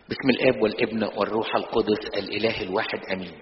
بسم الاب والابن والروح القدس الاله الواحد امين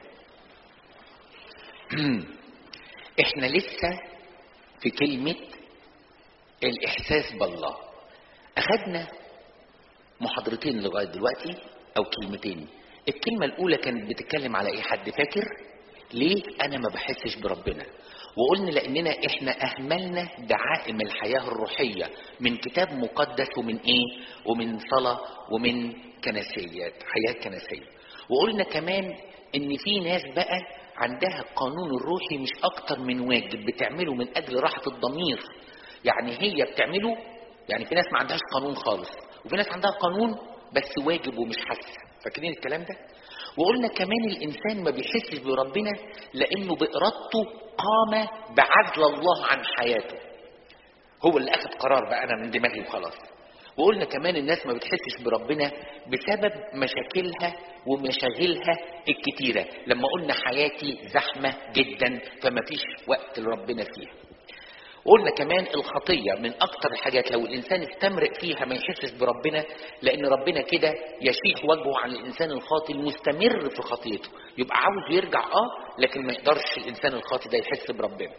احنا لسه في كلمة الاحساس بالله اخدنا محاضرتين لغاية دلوقتي او كلمتين الكلمة الاولى كانت بتتكلم على ايه حد فاكر ليه انا ما بحسش بربنا وقلنا لاننا احنا اهملنا دعائم الحياة الروحية من كتاب مقدس ومن ايه ومن صلاة ومن كنسيات حياة كنسية وقلنا كمان ان في ناس بقى عندها القانون الروحي مش اكتر من واجب بتعمله من اجل راحة الضمير يعني هي بتعمله يعني في ناس ما عندهاش قانون خالص وفي ناس عندها قانون بس واجب ومش حاسه فاكرين الكلام ده وقلنا كمان الانسان ما بيحسش بربنا لانه بارادته قام بعزل الله عن حياته هو اللي اخذ قرار بقى انا من دماغي وخلاص وقلنا كمان الناس ما بتحسش بربنا بسبب مشاكلها ومشاغلها الكتيرة لما قلنا حياتي زحمة جدا فما فيش وقت لربنا فيها وقلنا كمان الخطية من أكتر الحاجات لو الإنسان استمرق فيها ما يحسش بربنا لأن ربنا كده يشيح وجهه عن الإنسان الخاطي المستمر في خطيته يبقى عاوز يرجع آه لكن ما يقدرش الإنسان الخاطي ده يحس بربنا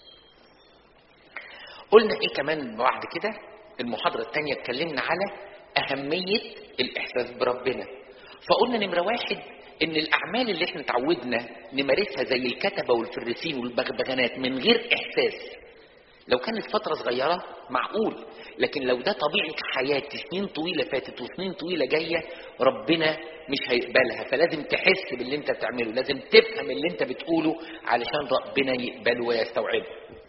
قلنا إيه كمان بعد كده المحاضرة الثانية اتكلمنا على أهمية الإحساس بربنا فقلنا نمرة واحد إن الأعمال اللي احنا تعودنا نمارسها زي الكتبة والفريسين والبغبغانات من غير إحساس لو كانت فترة صغيرة معقول لكن لو ده طبيعة حياتي سنين طويلة فاتت وسنين طويلة جاية ربنا مش هيقبلها فلازم تحس باللي انت بتعمله لازم تفهم اللي انت بتقوله علشان ربنا يقبله ويستوعبه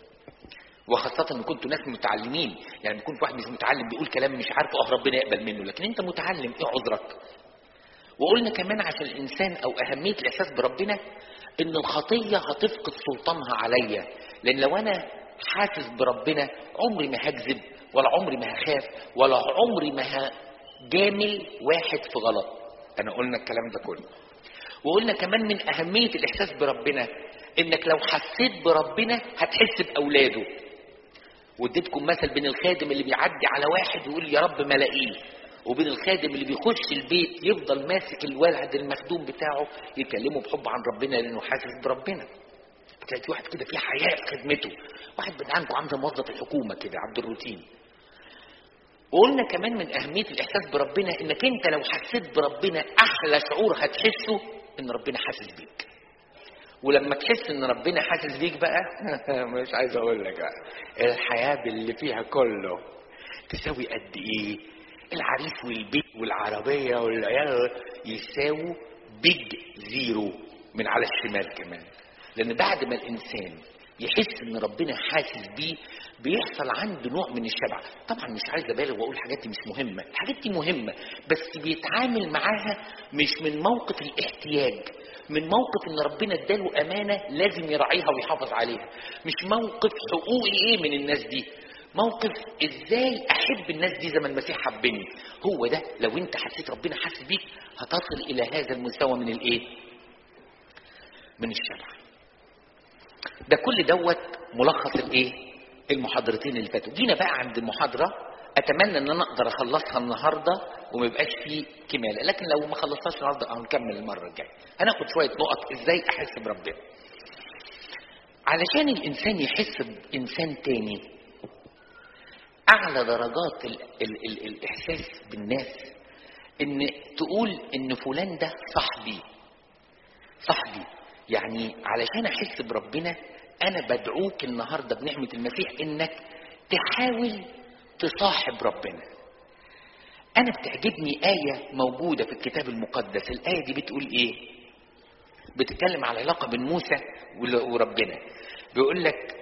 وخاصة ان كنتوا ناس متعلمين يعني بيكون في واحد مش متعلم بيقول كلام مش عارفه اه ربنا يقبل منه لكن انت متعلم ايه عذرك وقلنا كمان عشان الانسان او اهمية الاحساس بربنا ان الخطية هتفقد سلطانها عليا لان لو انا حاسس بربنا عمري ما هكذب ولا عمري ما هخاف ولا عمري ما هجامل واحد في غلط انا قلنا الكلام ده كله وقلنا كمان من اهمية الاحساس بربنا انك لو حسيت بربنا هتحس باولاده واديتكم مثل بين الخادم اللي بيعدي على واحد ويقول يا رب ما الاقيه وبين الخادم اللي بيخش البيت يفضل ماسك الولد المخدوم بتاعه يكلمه بحب عن ربنا لانه حاسس بربنا تلاقي في واحد كده في حياء في خدمته واحد عنده عامل موظف الحكومه كده عبد الروتين وقلنا كمان من اهميه الاحساس بربنا انك انت لو حسيت بربنا احلى شعور هتحسه ان ربنا حاسس بيك ولما تحس ان ربنا حاسس بيك بقى مش عايز اقول لك بقى الحياه باللي فيها كله تساوي قد ايه العريس والبيت والعربيه والعيال يساووا بيج زيرو من على الشمال كمان لان بعد ما الانسان يحس ان ربنا حاسس بيه بيحصل عنده نوع من الشبع طبعا مش عايز ابالغ واقول الحاجات دي مش مهمه الحاجات دي مهمه بس بيتعامل معاها مش من موقف الاحتياج من موقف ان ربنا اداله امانه لازم يراعيها ويحافظ عليها مش موقف حقوقي ايه من الناس دي موقف ازاي احب الناس دي زي ما المسيح حبني هو ده لو انت حسيت ربنا حاسس بيك هتصل الى هذا المستوى من الايه من الشبع ده كل دوت ملخص الايه المحاضرتين اللي فاتوا جينا بقى عند المحاضره اتمنى ان انا اقدر اخلصها النهارده وما يبقاش فيه كماله لكن لو ما خلصتهاش النهارده هنكمل المره الجايه هناخد شويه نقط ازاي احس بربنا علشان الانسان يحس بانسان تاني اعلى درجات ال ال ال الاحساس بالناس ان تقول ان فلان ده صاحبي صاحبي يعني علشان احس بربنا انا بدعوك النهارده بنعمه المسيح انك تحاول تصاحب ربنا انا بتعجبني ايه موجوده في الكتاب المقدس الايه دي بتقول ايه بتتكلم على العلاقه بين موسى وربنا بيقول لك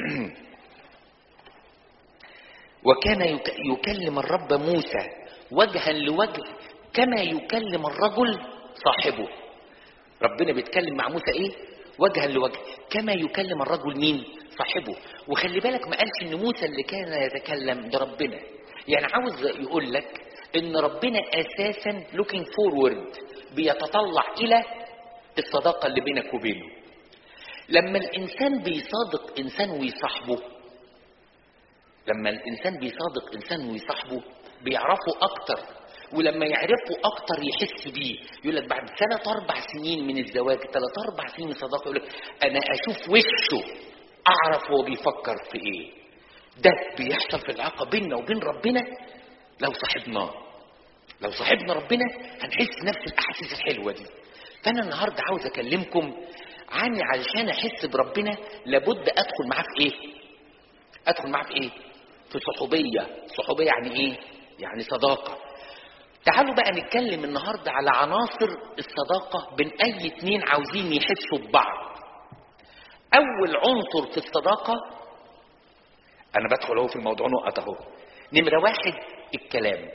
وكان يكلم الرب موسى وجها لوجه كما يكلم الرجل صاحبه ربنا بيتكلم مع موسى ايه وجها لوجه كما يكلم الرجل مين صاحبه وخلي بالك ما قالش ان موسى اللي كان يتكلم ده ربنا يعني عاوز يقول لك ان ربنا اساسا looking forward بيتطلع الى الصداقه اللي بينك وبينه لما الانسان بيصادق انسان ويصاحبه لما الانسان بيصادق انسان ويصاحبه بيعرفه اكتر ولما يعرفه اكتر يحس بيه يقول لك بعد ثلاث اربع سنين من الزواج ثلاث اربع سنين من الصداقه يقول لك انا اشوف وشه اعرف هو بيفكر في ايه ده بيحصل في العلاقه بيننا وبين ربنا لو صاحبناه لو صاحبنا ربنا هنحس نفس الاحاسيس الحلوه دي فانا النهارده عاوز اكلمكم عني علشان احس بربنا لابد ادخل معاه في ايه ادخل معاه في ايه في صحوبيه صحوبيه يعني ايه يعني صداقه تعالوا بقى نتكلم النهارده على عناصر الصداقه بين اي اتنين عاوزين يحسوا ببعض اول عنصر في الصداقه انا بدخل اهو في الموضوع نقط اهو نمره واحد الكلام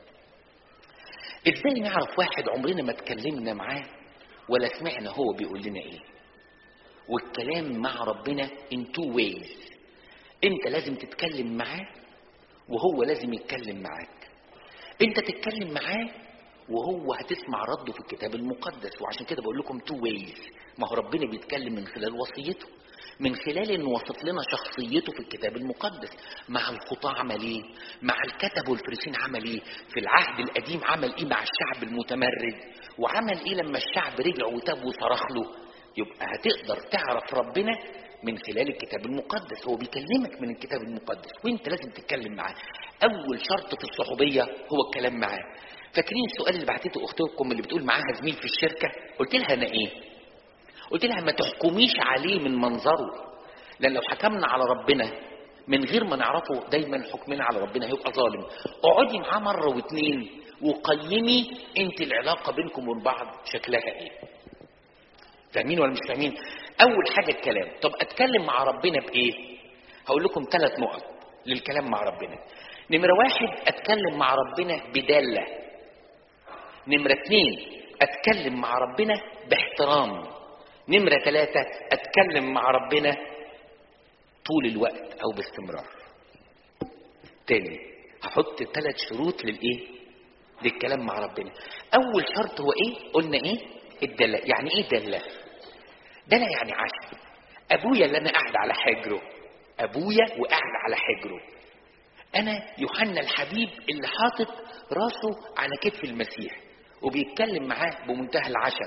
ازاي نعرف واحد عمرنا ما اتكلمنا معاه ولا سمعنا هو بيقول لنا ايه والكلام مع ربنا in two ways انت لازم تتكلم معاه وهو لازم يتكلم معاك انت تتكلم معاه وهو هتسمع رده في الكتاب المقدس وعشان كده بقول لكم تو ويز ما هو ربنا بيتكلم من خلال وصيته من خلال انه وصف لنا شخصيته في الكتاب المقدس مع الخطاة عمل ايه مع الكتب والفريسين عمل ايه في العهد القديم عمل ايه مع الشعب المتمرد وعمل ايه لما الشعب رجع وتاب وصرخ له يبقى هتقدر تعرف ربنا من خلال الكتاب المقدس هو بيكلمك من الكتاب المقدس وانت لازم تتكلم معاه اول شرط في الصحوبيه هو الكلام معاه فاكرين السؤال اللي بعتته اختكم اللي بتقول معاها زميل في الشركه قلت لها انا ايه قلت لها ما تحكميش عليه من منظره لان لو حكمنا على ربنا من غير ما نعرفه دايما حكمنا على ربنا هيبقى ظالم اقعدي معاه مره واتنين وقيمي انت العلاقه بينكم وبين بعض شكلها ايه فاهمين ولا مش فاهمين اول حاجه الكلام طب اتكلم مع ربنا بايه هقول لكم ثلاث نقط للكلام مع ربنا نمرة واحد اتكلم مع ربنا بدالة نمرة اتنين اتكلم مع ربنا باحترام نمرة ثلاثة اتكلم مع ربنا طول الوقت او باستمرار تاني هحط ثلاث شروط للايه للكلام مع ربنا اول شرط هو ايه قلنا ايه الدلة يعني ايه دلة دلة يعني عشم ابويا اللي انا قاعد على حجره ابويا وقاعد على حجره انا يوحنا الحبيب اللي حاطط راسه على كتف المسيح وبيتكلم معاه بمنتهى العشم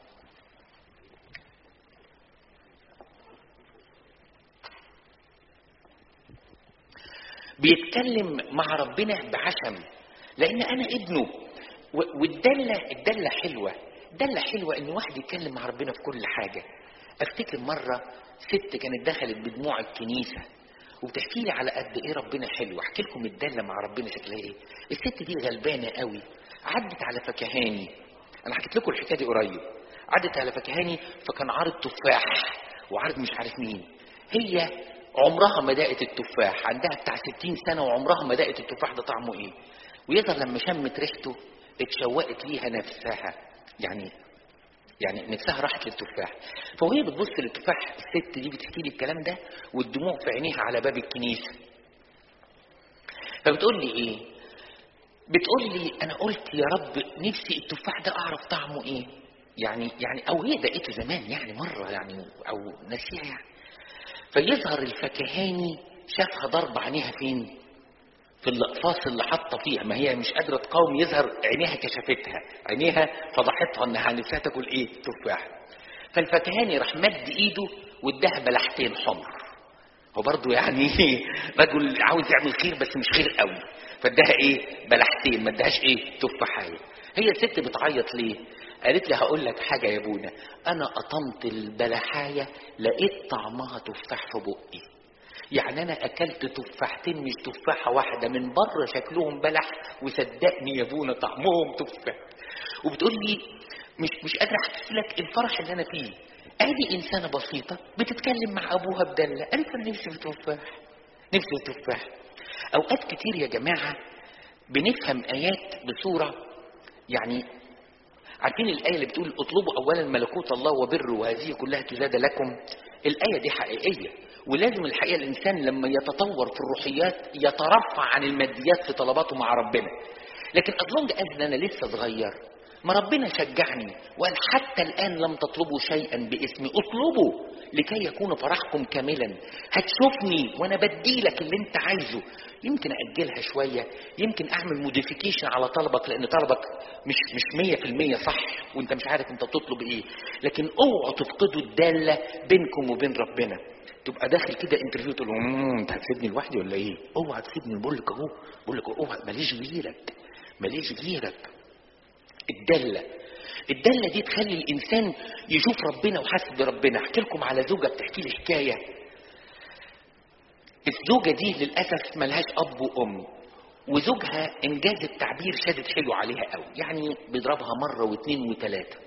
بيتكلم مع ربنا بعشم لان انا ابنه والدله الدله حلوه دله حلوه ان واحد يتكلم مع ربنا في كل حاجه افتكر مره ست كانت دخلت بدموع الكنيسه وبتحكي لي على قد ايه ربنا حلو احكي لكم الدله مع ربنا شكلها ايه الست دي غلبانه قوي عدت على فكهاني انا حكيت لكم الحكايه دي قريب عدت على فكهاني فكان عارض تفاح وعارض مش عارف مين هي عمرها ما دقت التفاح عندها بتاع 60 سنه وعمرها ما دقت التفاح ده طعمه ايه ويظهر لما شمت ريحته اتشوقت ليها نفسها يعني يعني نفسها راحت للتفاح فوهي بتبص للتفاح الست دي بتحكي لي الكلام ده والدموع في عينيها على باب الكنيسه فبتقول لي ايه بتقول لي انا قلت يا رب نفسي التفاح ده اعرف طعمه ايه يعني يعني او هي دقيته زمان يعني مره يعني او نسيها يعني فيظهر الفكهاني شافها ضرب عينيها فين في الاقفاص اللي حاطه فيها ما هي مش قادره تقاوم يظهر عينيها كشفتها عينيها فضحتها انها نفسها تاكل ايه تفاح فالفكهاني راح مد ايده واداها بلحتين حمر هو برضه يعني رجل عاوز يعمل خير بس مش خير قوي فاداها ايه بلحتين ما اداهاش ايه تفاحيه هي الست بتعيط ليه قالت لي هقول لك حاجه يا ابونا انا قطمت البلحايه لقيت طعمها تفاح في بقي يعني انا اكلت تفاحتين مش تفاحه واحده من بره شكلهم بلح وصدقني يا ابونا طعمهم تفاح وبتقول لي مش مش قادره احكي لك الفرح اللي انا فيه ادي انسانه بسيطه بتتكلم مع ابوها بدله قالت انا نفسي في تفاح نفسي في تفاح اوقات كتير يا جماعه بنفهم ايات بصوره يعني عارفين الآية اللي بتقول اطلبوا أولا ملكوت الله وبره وهذه كلها تزاد لكم الآية دي حقيقية ولازم الحقيقة الإنسان لما يتطور في الروحيات يترفع عن الماديات في طلباته مع ربنا لكن أظن أن أنا لسه صغير ما ربنا شجعني وقال حتى الآن لم تطلبوا شيئا باسمي اطلبوا لكي يكون فرحكم كاملا هتشوفني وانا بديلك اللي انت عايزه يمكن اجلها شويه يمكن اعمل موديفيكيشن على طلبك لان طلبك مش مش 100% صح وانت مش عارف انت تطلب ايه لكن اوعوا تفقدوا الداله بينكم وبين ربنا تبقى داخل كده انترفيو تقول له "مم، انت هتسيبني لوحدي ولا ايه؟ اوعى تسيبني بقول لك اهو بقول لك اوعى ماليش غيرك ماليش غيرك الدله الدله دي تخلي الانسان يشوف ربنا وحاسس بربنا احكي لكم على زوجه بتحكي لي حكايه الزوجه دي للاسف ملهاش اب وام وزوجها انجاز التعبير شادد حلو عليها قوي يعني بيضربها مره واثنين وثلاثه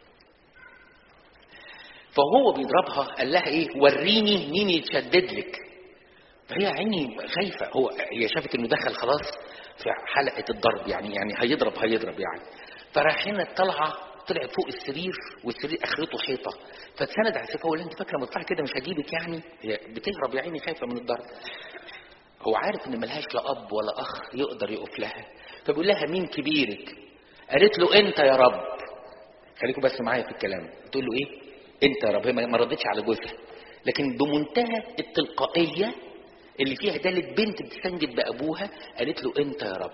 فهو بيضربها قال لها ايه وريني مين يتشدد لك فهي عيني خايفه هو هي شافت انه دخل خلاص في حلقه الضرب يعني يعني هيضرب هيضرب يعني فرايحين طالعه طلعت فوق السرير والسرير اخرته حيطه فاتسند على السقف هو انت فاكره لما تطلعي كده مش هجيبك يعني هي بتهرب يا عيني خايفه من الضرب هو عارف ان ملهاش لا اب ولا اخ يقدر يقف لها فبيقول لها مين كبيرك قالت له انت يا رب خليكم بس معايا في الكلام بتقول له ايه انت يا رب هي ما ردتش على جوزها لكن بمنتهى التلقائيه اللي فيها دالة بنت بتستنجد بابوها قالت له انت يا رب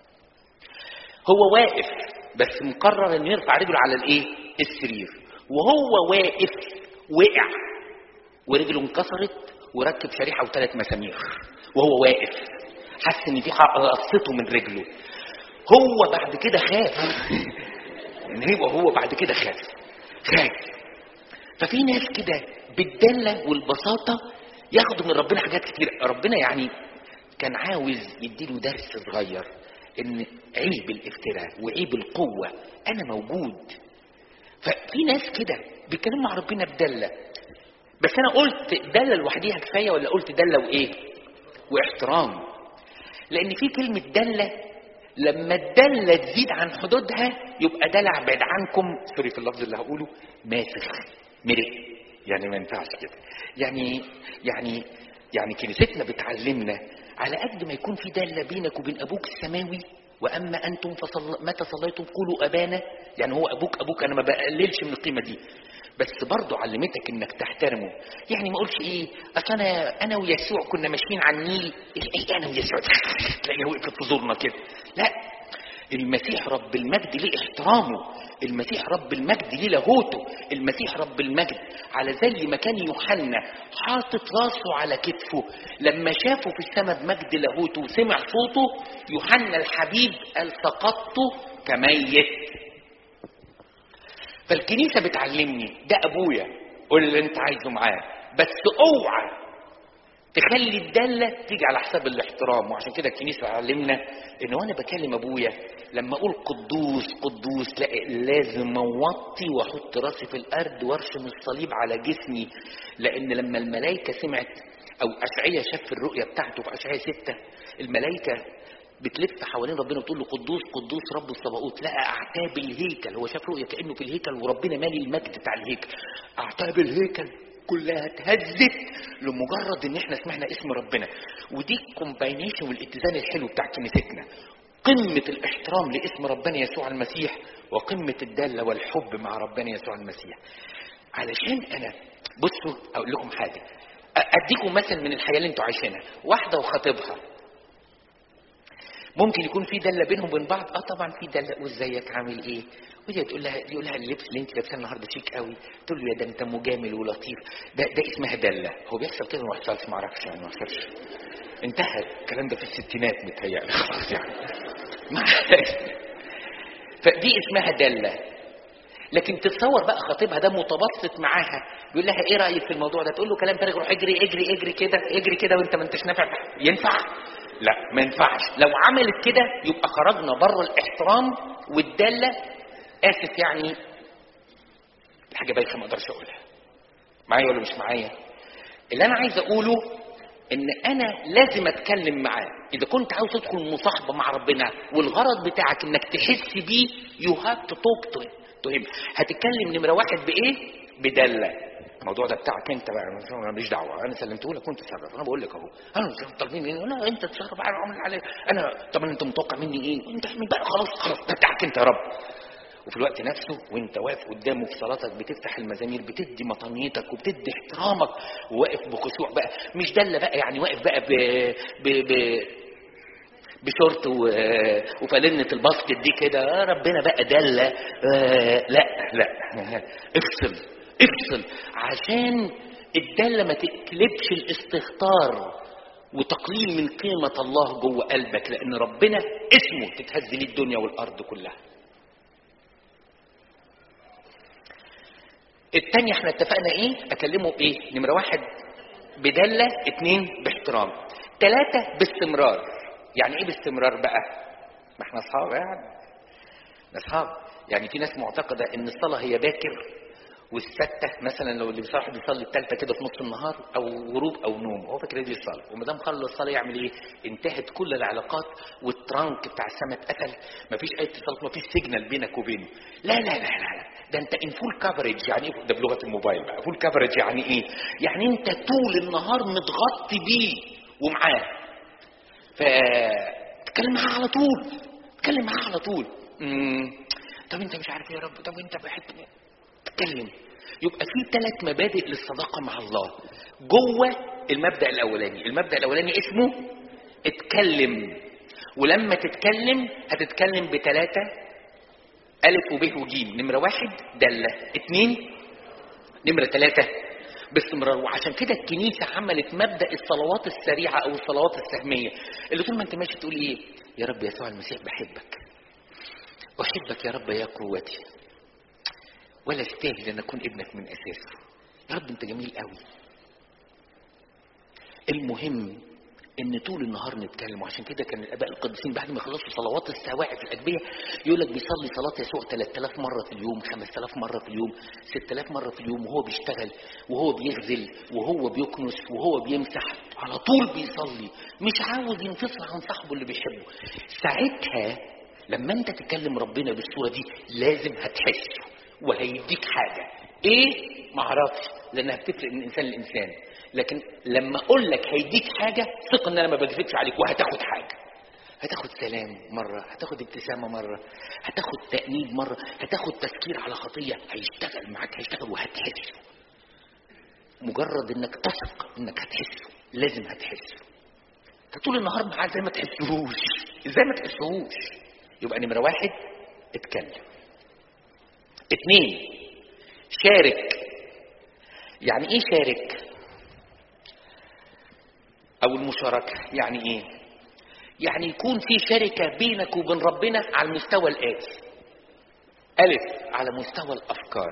هو واقف بس مقرر انه يرفع رجله على الايه السرير وهو واقف وقع ورجله انكسرت وركب شريحه وثلاث مسامير وهو واقف حس ان في حق قصته من رجله هو بعد كده خاف ان هو هو بعد كده خاف خاف ففي ناس كده بالدله والبساطه ياخدوا من ربنا حاجات كتير ربنا يعني كان عاوز يديله درس صغير ان عيب الافتراء وعيب القوه انا موجود ففي ناس كده بيتكلموا مع ربنا بدله بس انا قلت دله لوحديها كفايه ولا قلت دله وايه واحترام لان في كلمه دله لما الدله تزيد عن حدودها يبقى دلع بعد عنكم سوري في اللفظ اللي هقوله ماسخ مرق يعني ما ينفعش كده يعني يعني يعني كنيستنا بتعلمنا على قد ما يكون في داله بينك وبين ابوك السماوي واما انتم فصل متى صليتم قولوا ابانا يعني هو ابوك ابوك انا ما بقللش من القيمه دي بس برضه علمتك انك تحترمه يعني ما اقولش ايه اصل انا انا ويسوع كنا ماشيين على النيل ايه, إيه انا ويسوع تلاقيه وقفت في زورنا كده لا المسيح رب المجد ليه احترامه المسيح رب المجد ليه لاهوته المسيح رب المجد على زي ما كان يوحنا حاطط راسه على كتفه لما شافه في السماء بمجد لاهوته وسمع صوته يوحنا الحبيب قال سقطت كميت فالكنيسه بتعلمني ده ابويا قول اللي انت عايزه معاه بس اوعى تخلي الدالة تيجي على حساب الاحترام وعشان كده الكنيسة علمنا ان وانا بكلم ابويا لما اقول قدوس قدوس لا لازم اوطي واحط راسي في الارض وارشم الصليب على جسمي لان لما الملائكة سمعت او اشعيا شاف الرؤية بتاعته في اشعيا ستة الملائكة بتلف حوالين ربنا وتقول له قدوس قدوس رب الصباؤوت لقى اعتاب الهيكل هو شاف رؤيه كانه في الهيكل وربنا مالي المجد بتاع الهيكل اعتاب الهيكل كلها اتهزت لمجرد ان احنا سمعنا اسم ربنا ودي الكومباينيشن والاتزان الحلو بتاع كنيستنا قمة الاحترام لاسم ربنا يسوع المسيح وقمة الدالة والحب مع ربنا يسوع المسيح علشان انا بصوا اقول لكم حاجة اديكم مثل من الحياة اللي انتوا عايشينها واحدة وخطيبها ممكن يكون في دله بينهم وبين بعض اه طبعا في دله وازيك عامل ايه وهي تقول لها يقول لها اللبس اللي انت لابساه النهارده شيك قوي تقول له يا ده انت مجامل ولطيف ده ده اسمها دله هو بيحصل كده ما حصلش ما اعرفش يعني ما حصلش انتهى الكلام ده في الستينات متهيألي خلاص يعني ما فدي اسمها دله لكن تتصور بقى خطيبها ده متبسط معاها بيقول لها ايه رايك في الموضوع ده تقول له كلام فارغ روح اجري اجري اجري كده اجري كده وانت ما انتش نافع ينفع لا ما ينفعش لو عملت كده يبقى خرجنا بره الاحترام والداله اسف يعني الحاجه بايخه ما اقدرش اقولها معايا ولا مش معايا اللي انا عايز اقوله ان انا لازم اتكلم معاه اذا كنت عاوز تدخل مصاحبه مع ربنا والغرض بتاعك انك تحس بيه يو هاف تو توك تو تهم هتتكلم نمره واحد بايه بدله الموضوع ده بتاعك انت بقى انا ماليش دعوه انا سلمته لك وانت تصرف انا بقول لك اهو انا طالبين مني لا انت تصرف انا عامل عليه انا طب انت متوقع مني ايه انت اعمل بقى خلاص خلاص ده بتاعك انت يا رب وفي الوقت نفسه وانت واقف قدامه في صلاتك بتفتح المزامير بتدي مطانيتك وبتدي احترامك وواقف بخشوع بقى مش دله بقى يعني واقف بقى ب... ب... ب... بشورت و... وفانلة الباسكت دي كده آه ربنا بقى دلة آه لا لا افصل افصل عشان الدلة ما تقلبش الاستهتار وتقليل من قيمة الله جوه قلبك لأن ربنا اسمه تتهز ليه الدنيا والأرض كلها التانية احنا اتفقنا ايه اكلمه بايه نمرة واحد بدلة اتنين باحترام تلاتة باستمرار يعني ايه باستمرار بقى ما احنا اصحاب يعني اصحاب يعني في ناس معتقدة ان الصلاة هي باكر والستة مثلا لو اللي بصراحة بيصلي التالتة كده في نص النهار او غروب او نوم هو فاكر دي الصلاة وما دام خلص الصلاة يعمل ايه انتهت كل العلاقات والترانك بتاع السما اتقفل مفيش اي اتصال مفيش سيجنال بينك وبينه لا لا لا لا, لا. ده انت ان فول كفرج يعني ايه ده بلغة الموبايل بقى فول كفرج يعني ايه يعني انت طول النهار متغطي بيه ومعاه فتتكلم معاه على طول تتكلم معاه على طول مم. طب انت مش عارف يا رب طب انت بحب تتكلم يبقى في ثلاث مبادئ للصداقه مع الله جوه المبدا الاولاني المبدا الاولاني اسمه اتكلم ولما تتكلم هتتكلم بثلاثه الف وب وجيم نمره واحد دله اتنين نمره ثلاثه باستمرار وعشان كده الكنيسة عملت مبدأ الصلوات السريعة أو الصلوات السهمية اللي طول ما أنت ماشي تقول إيه يا رب يسوع المسيح بحبك أحبك يا رب يا قوتي ولا استاهل أن أكون ابنك من أساسه يا رب أنت جميل قوي المهم ان طول النهار نتكلم وعشان كده كان الاباء القديسين بعد ما يخلصوا صلوات السواعي في الاجبيه يقول لك بيصلي صلاه يسوع 3000 مره في اليوم 5000 مره في اليوم 6000 مره في اليوم وهو بيشتغل وهو بيغزل وهو بيكنس وهو بيمسح على طول بيصلي مش عاوز ينفصل عن صاحبه اللي بيحبه ساعتها لما انت تكلم ربنا بالصوره دي لازم هتحسه وهيديك حاجه ايه معرفش لانها بتفرق من انسان لانسان لكن لما اقول لك هيديك حاجه ثق ان انا ما بكذبش عليك وهتاخد حاجه هتاخد سلام مرة هتاخد ابتسامة مرة هتاخد تأنيب مرة هتاخد تفكير على خطية هيشتغل معاك هيشتغل وهتحسه مجرد انك تثق انك هتحسه لازم هتحسه انت طول النهار معاه زي ما تحسهوش ازاي ما تحسهوش يبقى نمرة واحد اتكلم اتنين شارك يعني ايه شارك او المشاركة يعني ايه يعني يكون في شركة بينك وبين ربنا على المستوى الآتي ألف على مستوى الأفكار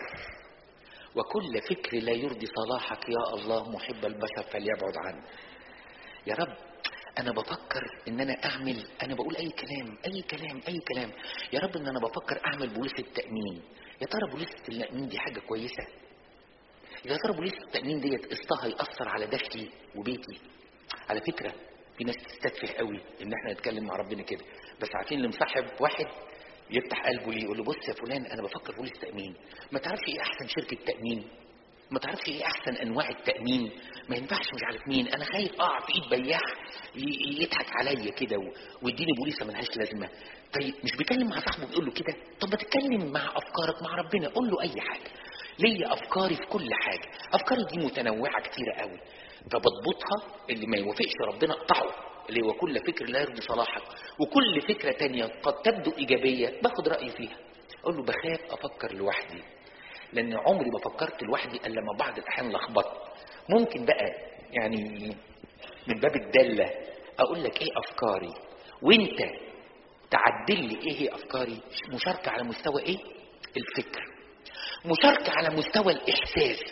وكل فكر لا يرضي صلاحك يا الله محب البشر فليبعد عنه يا رب أنا بفكر إن أنا أعمل أنا بقول أي كلام أي كلام أي كلام يا رب إن أنا بفكر أعمل بوليس التأمين يا ترى بوليس التأمين دي حاجة كويسة يا ترى بوليس التأمين ديت قسطها يأثر على دخلي وبيتي على فكرة في ناس تستدفه قوي ان احنا نتكلم مع ربنا كده بس عارفين اللي مصاحب واحد يفتح قلبه ليه يقول له بص يا فلان انا بفكر بوليس تامين ما تعرفش ايه احسن شركه تامين ما تعرفش ايه احسن انواع التامين ما ينفعش مش عارف مين انا خايف اقع في ايد بياع يضحك عليا كده ويديني بوليسه ملهاش لازمه طيب مش بيكلم مع صاحبه بيقول له كده طب ما تتكلم مع افكارك مع ربنا قول له اي حاجه ليا افكاري في كل حاجه افكاري دي متنوعه كتيره قوي فبضبطها اللي ما يوافقش ربنا اقطعه اللي هو كل فكر لا يرضي صلاحك وكل فكرة تانية قد تبدو إيجابية باخد رأيي فيها أقول له بخاف أفكر لوحدي لأن عمري ما فكرت لوحدي إلا لما بعض الأحيان لخبطت ممكن بقى يعني من باب الدالة أقول لك إيه أفكاري وأنت تعدل لي إيه هي أفكاري مشاركة على مستوى إيه الفكر مشاركة على مستوى الإحساس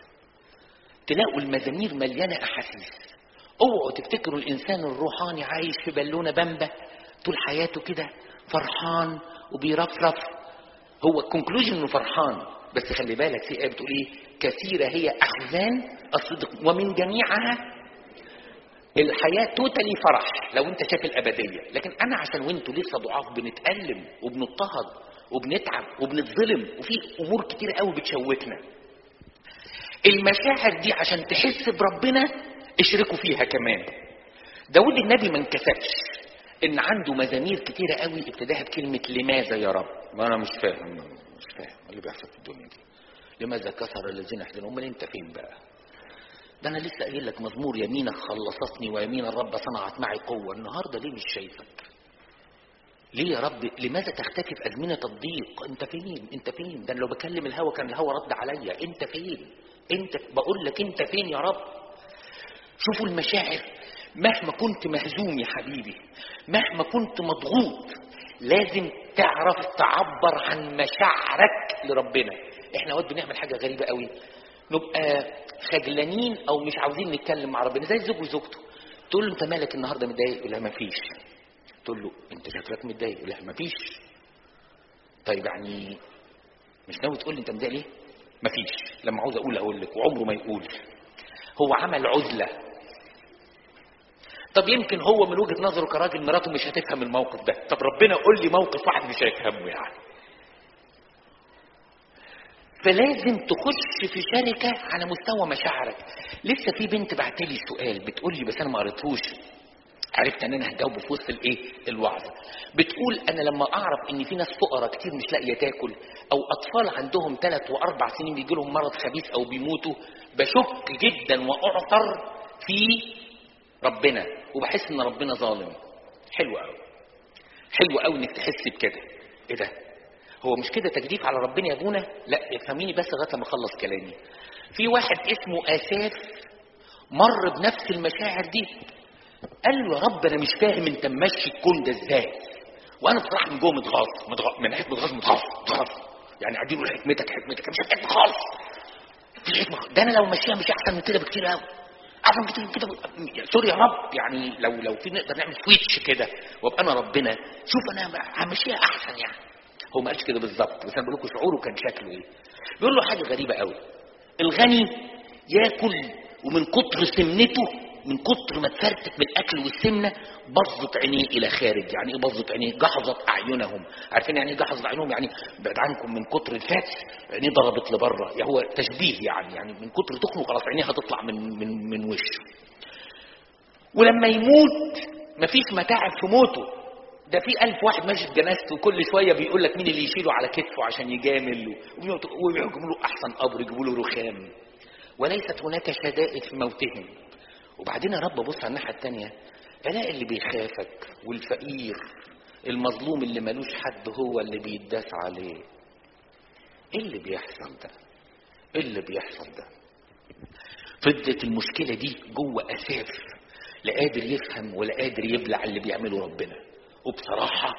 تلاقوا المزامير مليانة أحاسيس اوعوا تفتكروا الإنسان الروحاني عايش في بالونة بامبة طول حياته كده فرحان وبيرفرف هو الكونكلوجن انه فرحان بس خلي بالك في آية بتقول إيه كثيرة هي أحزان الصدق ومن جميعها الحياة توتالي فرح لو انت شايف الأبدية لكن أنا عشان وانتوا لسه ضعاف بنتألم وبنضطهد وبنتعب وبنتظلم وفي أمور كتير قوي بتشوكنا المشاعر دي عشان تحس بربنا اشركوا فيها كمان داود النبي ما انكسفش ان عنده مزامير كتيره قوي ابتداها بكلمه لماذا يا رب ما انا مش فاهم مش فاهم اللي بيحصل في الدنيا دي لماذا كسر الذين يحزنون امال انت فين بقى ده انا لسه قايل لك مزمور يمينك خلصتني ويمين الرب صنعت معي قوه النهارده ليه مش شايفك ليه يا رب لماذا تختفي في ازمنه الضيق انت فين انت فين ده أنا لو بكلم الهوى كان الهوى رد عليا انت فين انت بقول لك انت فين يا رب شوفوا المشاعر مهما كنت مهزوم يا حبيبي مهما كنت مضغوط لازم تعرف تعبر عن مشاعرك لربنا احنا اوقات بنعمل حاجه غريبه قوي نبقى خجلانين او مش عاوزين نتكلم مع ربنا زي الزوج وزوجته تقول له انت مالك النهارده متضايق يقول لها مفيش تقول له انت شكلك متضايق يقول لها مفيش طيب يعني مش ناوي تقول لي انت متضايق ليه مفيش لما عاوز اقول اقول لك وعمره ما يقول هو عمل عزله طب يمكن هو من وجهه نظره كراجل مراته مش هتفهم الموقف ده طب ربنا قول لي موقف واحد مش هيفهمه يعني فلازم تخش في شركة على مستوى مشاعرك لسه في بنت بعتلي سؤال بتقول لي بس انا ما قريتهوش عرفت ان انا هجاوبه في وسط الايه الوعظه بتقول انا لما اعرف ان في ناس فقراء كتير مش لاقيه تاكل او اطفال عندهم ثلاث واربع سنين بيجي لهم مرض خبيث او بيموتوا بشك جدا واعثر في ربنا وبحس ان ربنا ظالم حلو قوي حلو قوي انك تحس بكده ايه ده هو مش كده تجديف على ربنا يا ابونا لا افهميني بس لغايه لما اخلص كلامي في واحد اسمه اساف مر بنفس المشاعر دي قال له يا رب انا مش فاهم انت ممشي الكون ده ازاي وانا بصراحه من جوه متغاظ متغاظ من ناحيه متغاظ متغاظ متغاظ يعني قاعدين يقولوا حكمتك حكمتك مش حكمتك خالص مفيش حكمه ده انا لو ماشيها مش احسن من كده بكتير قوي احسن كتير من كده ب- سوري يا رب يعني لو لو في نقدر نعمل سويتش كده وابقى انا ربنا شوف انا همشيها احسن يعني هو ما قالش كده بالظبط بس انا بقول لكم شعوره كان شكله ايه بيقول له حاجه غريبه قوي الغني ياكل ومن كتر سمنته من كتر ما تفرتك من الاكل والسمنه بظت عينيه الى خارج يعني ايه بظت عينيه جحظت اعينهم عارفين يعني ايه جحظت اعينهم يعني بعد عنكم من كتر الفات عينيه ضربت لبره يعني هو تشبيه يعني يعني من كتر تخنه خلاص عينيه هتطلع من من من وشه ولما يموت مفيش متاعب في موته ده في ألف واحد ماشي في جنازته وكل شوية بيقول لك مين اللي يشيله على كتفه عشان يجامل ويجيبوا له أحسن قبر يجيبوا له رخام وليست هناك شدائد في موتهم وبعدين يا رب بص على الناحية التانية ألاقي اللي بيخافك والفقير المظلوم اللي ملوش حد هو اللي بيتداس عليه ايه اللي بيحصل ده ايه اللي بيحصل ده فضلت المشكلة دي جوه أساف لا قادر يفهم ولا قادر يبلع اللي بيعمله ربنا وبصراحة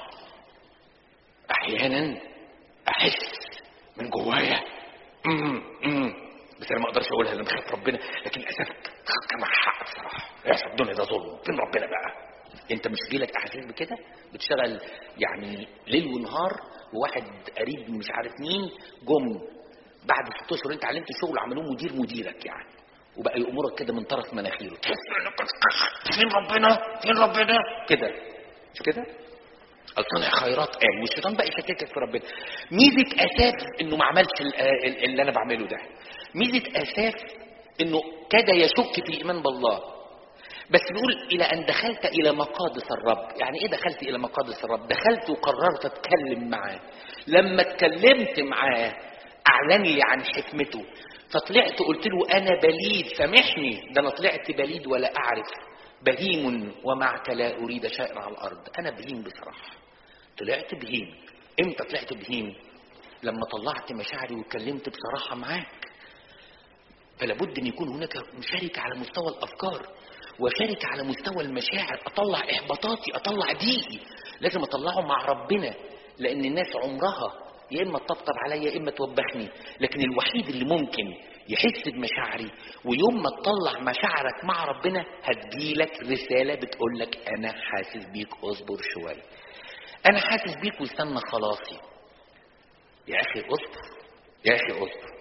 أحيانا أحس من جوايا أمم أمم بس أنا ما أقدرش أقولها لما خاف ربنا لكن للأسف كان معاه حق بصراحة يا الدنيا ده ظلم فين ربنا بقى أنت مش جيلك أحاسيس بكده بتشتغل يعني ليل ونهار وواحد قريب مش عارف مين جم بعد ست اشهر انت علمت شغل عملوه مدير مديرك يعني وبقى يأمرك كده من طرف مناخيره تحس انك فين ربنا فين ربنا كده مش كده صانع خيرات قال والشيطان بقى يشككك في ربنا ميزه اساف انه ما عملش ال- ال- اللي انا بعمله ده ميزه اساف انه كاد يشك في الايمان بالله بس بيقول الى ان دخلت الى مقادس الرب يعني ايه دخلت الى مقادس الرب دخلت وقررت اتكلم معاه لما اتكلمت معاه اعلن لي عن حكمته فطلعت قلت له انا بليد سامحني ده انا طلعت بليد ولا اعرف بهيم ومعك لا اريد شيئا على الارض انا بهيم بصراحه طلعت بهيم امتى طلعت بهيم لما طلعت مشاعري واتكلمت بصراحه معاك فلابد ان يكون هناك مشاركه على مستوى الافكار وشاركه على مستوى المشاعر اطلع احباطاتي اطلع ضيقي لازم اطلعه مع ربنا لان الناس عمرها يا اما تطبطب عليا يا اما توبخني لكن الوحيد اللي ممكن يحس بمشاعري ويوم ما تطلع مشاعرك مع ربنا هتجيلك رساله بتقول لك انا حاسس بيك اصبر شويه انا حاسس بيك واستنى خلاصي يا اخي اصبر يا اخي اصبر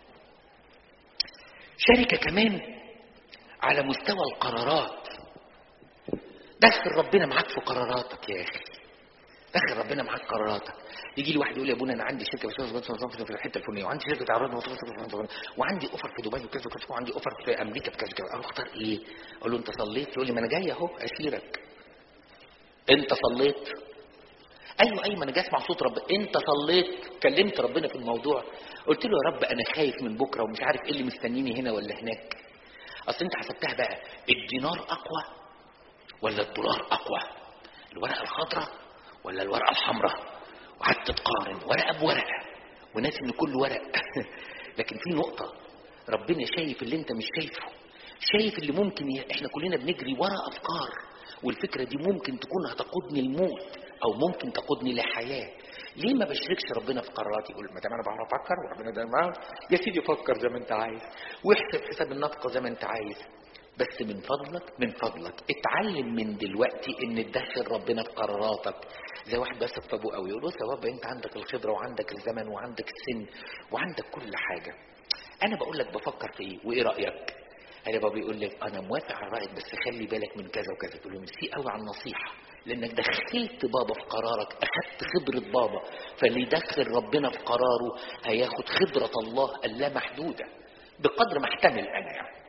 شركه كمان على مستوى القرارات دخل ربنا معاك في قراراتك يا اخي دخل ربنا معاك قراراتك يجي لي واحد يقول لي يا ابونا انا عندي شركه بس في الحته الفلانيه وعندي شركه عرض وعندي اوفر في دبي وكذا وكذا وعندي اوفر في امريكا بكذا كذا اقول له اختار ايه؟ اقول له انت صليت يقول لي ما انا جاي اهو اشيرك انت صليت ايوه ايوه انا جاي اسمع صوت ربنا انت صليت كلمت ربنا في الموضوع قلت له يا رب انا خايف من بكره ومش عارف ايه اللي مستنيني هنا ولا هناك اصل انت حسبتها بقى الدينار اقوى ولا الدولار اقوى الورقه الخضراء ولا الورقه الحمراء وقعدت تقارن ورقه بورقه وناس ان كل ورق لكن في نقطه ربنا شايف اللي انت مش شايفه شايف اللي ممكن ي... احنا كلنا بنجري ورا افكار والفكره دي ممكن تكون هتقودني الموت او ممكن تقودني لحياه ليه ما بشركش ربنا في قراراتي يقول ما دام انا بعرف افكر وربنا ده معاه يا سيدي فكر زي ما انت عايز واحسب حساب النفقه زي ما انت عايز بس من فضلك من فضلك اتعلم من دلوقتي ان تدخل ربنا في قراراتك زي واحد بس في ابوه قوي يقول له يا بابا انت عندك الخبره وعندك الزمن وعندك السن وعندك كل حاجه انا بقول لك بفكر في ايه وايه رايك انا بابا بيقول لك انا موافق على رايك بس خلي بالك من كذا وكذا تقول له ميرسي قوي على النصيحه لانك دخلت بابا في قرارك اخدت خبره بابا فاللي يدخل ربنا في قراره هياخد خبره الله اللامحدوده بقدر ما احتمل انا يعني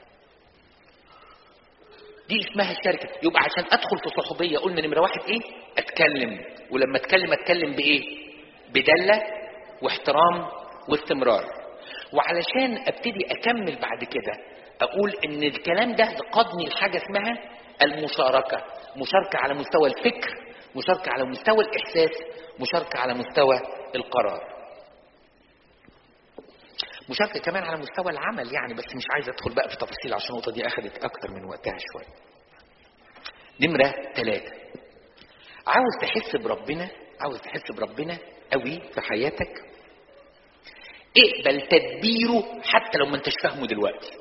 دي اسمها الشركه يبقى عشان ادخل في صحوبيه قلنا نمره واحد ايه اتكلم ولما اتكلم اتكلم بايه بدله واحترام واستمرار وعلشان ابتدي اكمل بعد كده اقول ان الكلام ده قادني لحاجه اسمها المشاركه مشاركه على مستوى الفكر مشاركه على مستوى الاحساس مشاركه على مستوى القرار مشاركه كمان على مستوى العمل يعني بس مش عايز ادخل بقى في تفاصيل عشان النقطه دي اخذت اكتر من وقتها شويه نمره ثلاثة عاوز تحس بربنا عاوز تحس بربنا قوي في حياتك اقبل تدبيره حتى لو ما انتش فاهمه دلوقتي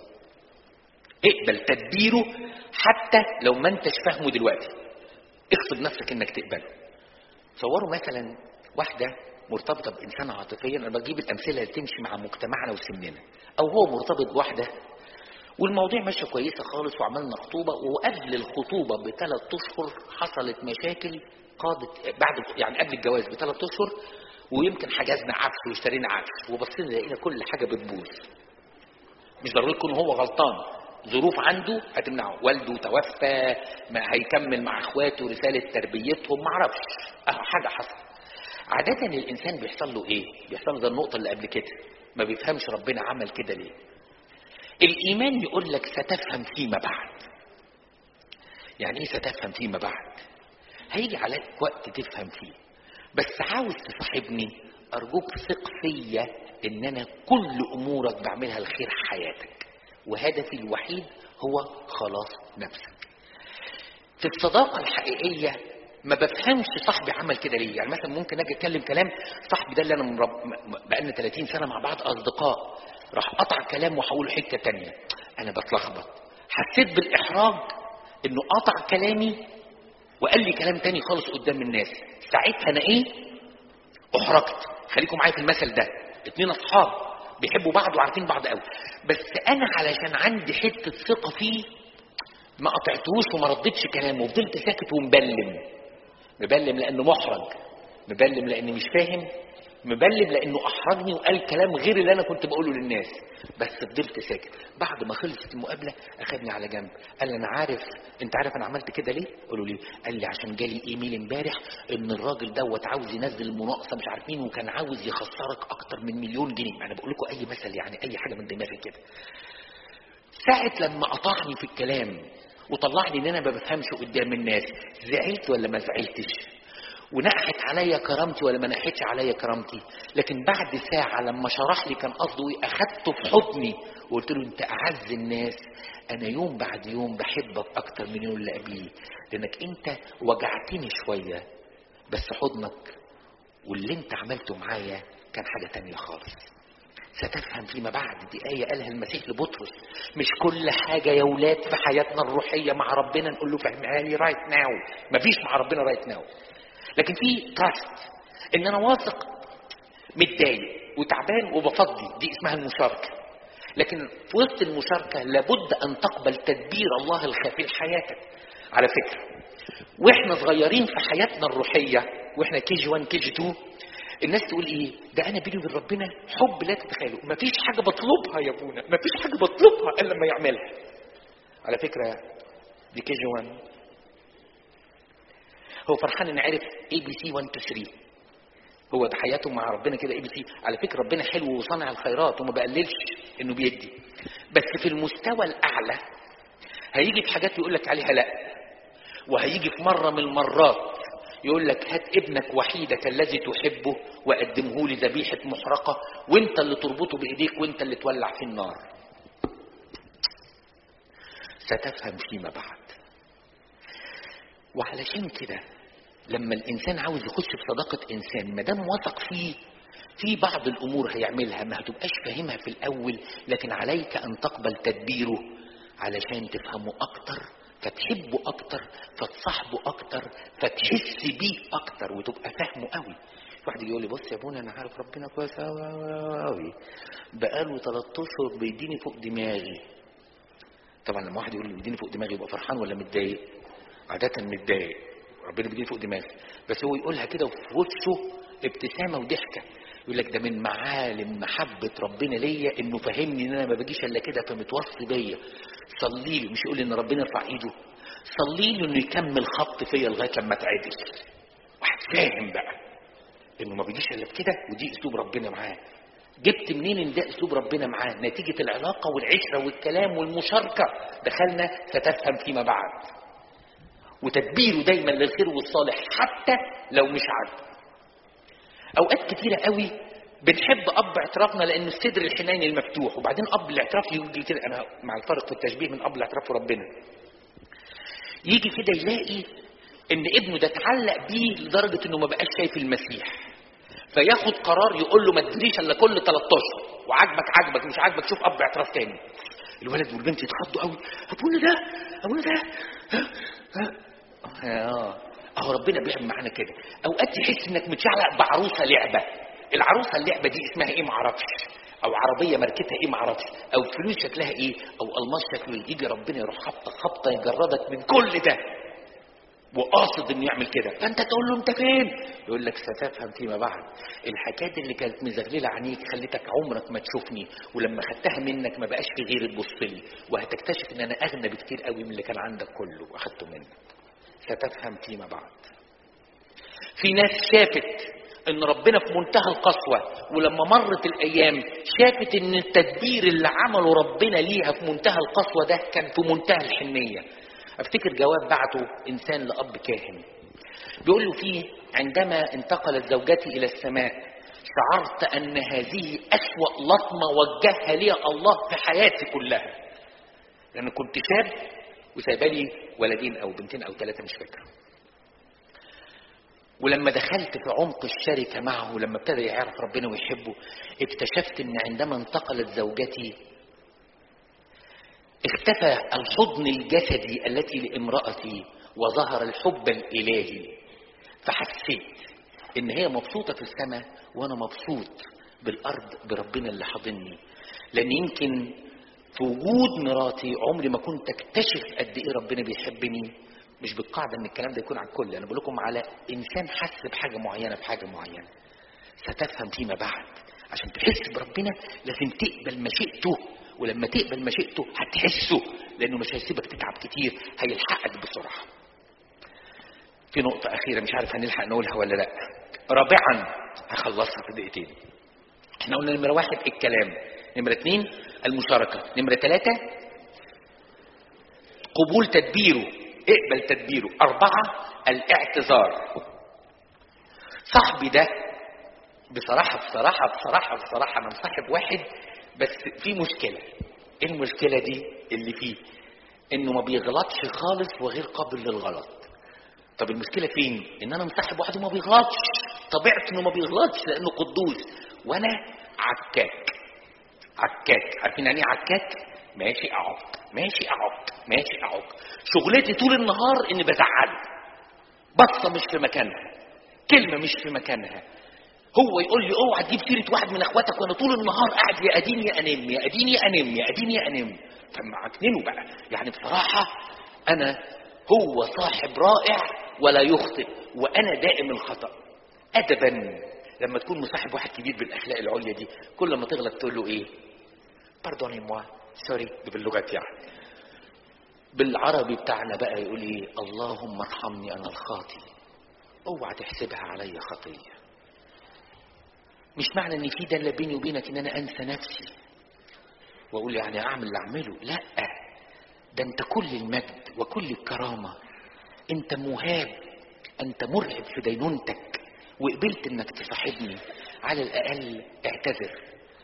اقبل تدبيره حتى لو ما انتش فاهمه دلوقتي اغصب نفسك انك تقبله تصوروا مثلا واحده مرتبطه بانسان عاطفيا انا بجيب الامثله اللي تمشي مع مجتمعنا وسننا او هو مرتبط بواحده والموضوع ماشي كويسه خالص وعملنا خطوبه وقبل الخطوبه بثلاث اشهر حصلت مشاكل قادت بعد يعني قبل الجواز بثلاث اشهر ويمكن حجزنا عفش واشترينا عفش وبصينا لقينا كل حاجه بتبوظ مش ضروري يكون هو غلطان ظروف عنده هتمنعه والده توفى ما هيكمل مع اخواته رساله تربيتهم ما اعرفش اه حاجه حصل عادة الإنسان بيحصل له إيه؟ بيحصل له زي النقطة اللي قبل كده ما بيفهمش ربنا عمل كده ليه الإيمان يقول لك ستفهم فيما بعد يعني إيه ستفهم فيما بعد؟ هيجي عليك وقت تفهم فيه بس عاوز تصاحبني أرجوك ثق فيا إن أنا كل أمورك بعملها لخير حياتك وهدفي الوحيد هو خلاص نفسك في الصداقة الحقيقية ما بفهمش صاحبي عمل كده ليه يعني مثلا ممكن اجي اتكلم كلام صاحبي ده اللي انا مرب... بقالنا 30 سنه مع بعض اصدقاء راح قطع كلام وحوله حته تانية انا بتلخبط حسيت بالاحراج انه قطع كلامي وقال لي كلام تاني خالص قدام الناس ساعتها انا ايه احرجت خليكم معايا في المثل ده اتنين اصحاب بيحبوا بعض وعارفين بعض قوي بس انا علشان عندي حته ثقه فيه ما قطعتهوش وما ردتش كلامه وفضلت ساكت ومبلم مبلم لانه محرج مبلم لاني مش فاهم مبلم لانه احرجني وقال كلام غير اللي انا كنت بقوله للناس بس فضلت ساكت بعد ما خلصت المقابله اخدني على جنب قال لي انا عارف انت عارف انا عملت كده ليه قالوا لي قال لي عشان جالي ايميل امبارح ان الراجل دوت عاوز ينزل مناقصه مش عارف مين وكان عاوز يخسرك اكتر من مليون جنيه انا بقول لكم اي مثل يعني اي حاجه من دماغي كده ساعه لما قطعني في الكلام وطلعني ان انا ما بفهمش قدام الناس زعلت ولا ما زعلتش ونقحت عليا كرامتي ولا ما نقحتش عليا كرامتي لكن بعد ساعة لما شرح لي كان قصده ايه اخدته في حضني وقلت له انت اعز الناس انا يوم بعد يوم بحبك اكتر من يوم اللي قبليه لانك انت وجعتني شوية بس حضنك واللي انت عملته معايا كان حاجة تانية خالص ستفهم فيما بعد دي آية قالها المسيح لبطرس مش كل حاجة يا ولاد في حياتنا الروحية مع ربنا نقول له فهمها لي رايت ناو مفيش مع ربنا رايت ناو لكن في تراست ان انا واثق متضايق وتعبان وبفضي دي اسمها المشاركة لكن في وسط المشاركة لابد ان تقبل تدبير الله الخفي لحياتك على فكرة واحنا صغيرين في حياتنا الروحية واحنا كي جي 1 كي جي 2 الناس تقول ايه ده انا بيني وبين ربنا حب لا تتخيلوا مفيش حاجه بطلبها يا ابونا مفيش حاجه بطلبها الا لما يعملها على فكره دي كي جي 1 هو فرحان ان عرف اي بي سي 1 2 3 هو ده حياته مع ربنا كده اي بي سي على فكره ربنا حلو وصانع الخيرات وما بقللش انه بيدي بس في المستوى الاعلى هيجي في حاجات يقول لك عليها لا وهيجي في مره من المرات يقول لك هات ابنك وحيدك الذي تحبه وقدمه لي ذبيحه محرقه وانت اللي تربطه بايديك وانت اللي تولع في النار ستفهم فيما بعد وعلشان كده لما الانسان عاوز يخش في صداقه انسان ما دام واثق فيه في بعض الامور هيعملها ما هتبقاش فاهمها في الاول لكن عليك ان تقبل تدبيره علشان تفهمه اكتر فتحبه اكتر فتصاحبه اكتر فتحس بيه اكتر وتبقى فاهمه قوي واحد يقول لي بص يا ابونا انا عارف ربنا كويس قوي قوي بقاله 3 اشهر بيديني فوق دماغي طبعا لما واحد يقول لي بيديني فوق دماغي يبقى فرحان ولا متضايق عاده متضايق ربنا بيديني فوق دماغي بس هو يقولها كده وفي وشه ابتسامه وضحكه يقول لك ده من معالم محبه ربنا ليا انه فهمني ان انا ما باجيش الا كده فمتوصي بيا صلي لي مش يقول لي ان ربنا يرفع ايده صلي لي انه يكمل خط فيا لغايه لما اتعدل واحد فاهم بقى انه ما بيجيش الا بكده ودي اسلوب ربنا معاه جبت منين ان ده اسلوب ربنا معاه نتيجه العلاقه والعشره والكلام والمشاركه دخلنا ستفهم فيما بعد وتدبيره دايما للخير والصالح حتى لو مش عاجبه اوقات كتيره قوي بنحب اب اعترافنا لان الصدر الحنين المفتوح وبعدين اب الاعتراف يجي كده انا مع الفرق في التشبيه من اب الاعتراف وربنا يجي كده يلاقي ان ابنه ده اتعلق بيه لدرجه انه ما بقاش شايف المسيح فياخد قرار يقول له ما تدريش الا كل 13 وعاجبك عاجبك مش عاجبك شوف اب اعتراف تاني الولد والبنت يتخضوا قوي ابونا ده ابونا ده ها ها اه اهو ربنا بيعمل معانا كده اوقات تحس انك متشعلق بعروسه لعبه العروسه اللعبه دي اسمها ايه معرفش او عربيه ماركتها ايه معرفش او فلوس شكلها ايه او الماس شكله ايه يجي ربنا يروح خبطه خبطه يجردك من كل ده وقاصد انه يعمل كده فانت تقول له انت فين يقول لك ستفهم فيما بعد الحاجات اللي كانت مزغلله عينيك خلتك عمرك ما تشوفني ولما خدتها منك ما بقاش في غير تبص لي وهتكتشف ان انا اغنى بكتير قوي من اللي كان عندك كله واخدته منك ستفهم فيما بعد في ناس شافت ان ربنا في منتهى القسوة ولما مرت الايام شافت ان التدبير اللي عمله ربنا ليها في منتهى القسوة ده كان في منتهى الحنية افتكر جواب بعته انسان لاب كاهن بيقول له فيه عندما انتقلت زوجتي الى السماء شعرت ان هذه اسوا لطمه وجهها لي الله في حياتي كلها لان كنت شاب وسايبه لي ولدين او بنتين او ثلاثه مش فاكر ولما دخلت في عمق الشركة معه لما ابتدى يعرف ربنا ويحبه اكتشفت ان عندما انتقلت زوجتي اختفى الحضن الجسدي التي لامرأتي وظهر الحب الإلهي فحسيت ان هي مبسوطة في السماء وانا مبسوط بالارض بربنا اللي حاضني لان يمكن في وجود مراتي عمري ما كنت اكتشف قد ايه ربنا بيحبني مش بالقاعده ان الكلام ده يكون على الكل انا بقول لكم على انسان حس بحاجه معينه في حاجه معينه ستفهم فيما بعد عشان تحس بربنا لازم تقبل مشيئته ولما تقبل مشيئته هتحسه لانه مش هيسيبك تتعب كتير هيلحقك بسرعه في نقطة أخيرة مش عارف هنلحق نقولها ولا لأ. رابعا هخلصها في دقيقتين. احنا قلنا نمرة واحد الكلام، نمرة اثنين المشاركة، نمرة ثلاثة قبول تدبيره، اقبل تدبيره، أربعة الاعتذار. صاحبي ده بصراحة بصراحة بصراحة بصراحة أنا مصاحب واحد بس في مشكلة. إيه المشكلة دي اللي فيه؟ إنه ما بيغلطش خالص وغير قابل للغلط. طب المشكلة فين؟ إن أنا مصاحب واحد وما بيغلطش، طبيعته إنه ما بيغلطش لأنه قدوس، وأنا عكاك. عكاك، عارفين يعني إيه عكاك؟ ماشي أعك، ماشي أعك، ماشي أعك. شغلتي طول النهار إني بزعل. بصة مش في مكانها. كلمة مش في مكانها. هو يقول لي اوعى تجيب سيرة واحد من اخواتك وانا طول النهار قاعد يا اديني يا انم يا اديني يا انم يا اديني يا انم فمعكنينه بقى يعني بصراحة انا هو صاحب رائع ولا يخطئ وانا دائم الخطا ادبا لما تكون مصاحب واحد كبير بالاخلاق العليا دي كل ما تغلط تقول له ايه باردوني موا سوري دي باللغات يعني بالعربي بتاعنا بقى يقول ايه اللهم ارحمني انا الخاطي اوعى تحسبها عليا خطيه مش معنى ان في داله بيني وبينك ان انا انسى نفسي واقول يعني اعمل اللي اعمله لا ده انت كل المجد وكل الكرامه انت مهاب انت مرهب في دينونتك وقبلت انك تصاحبني على الاقل اعتذر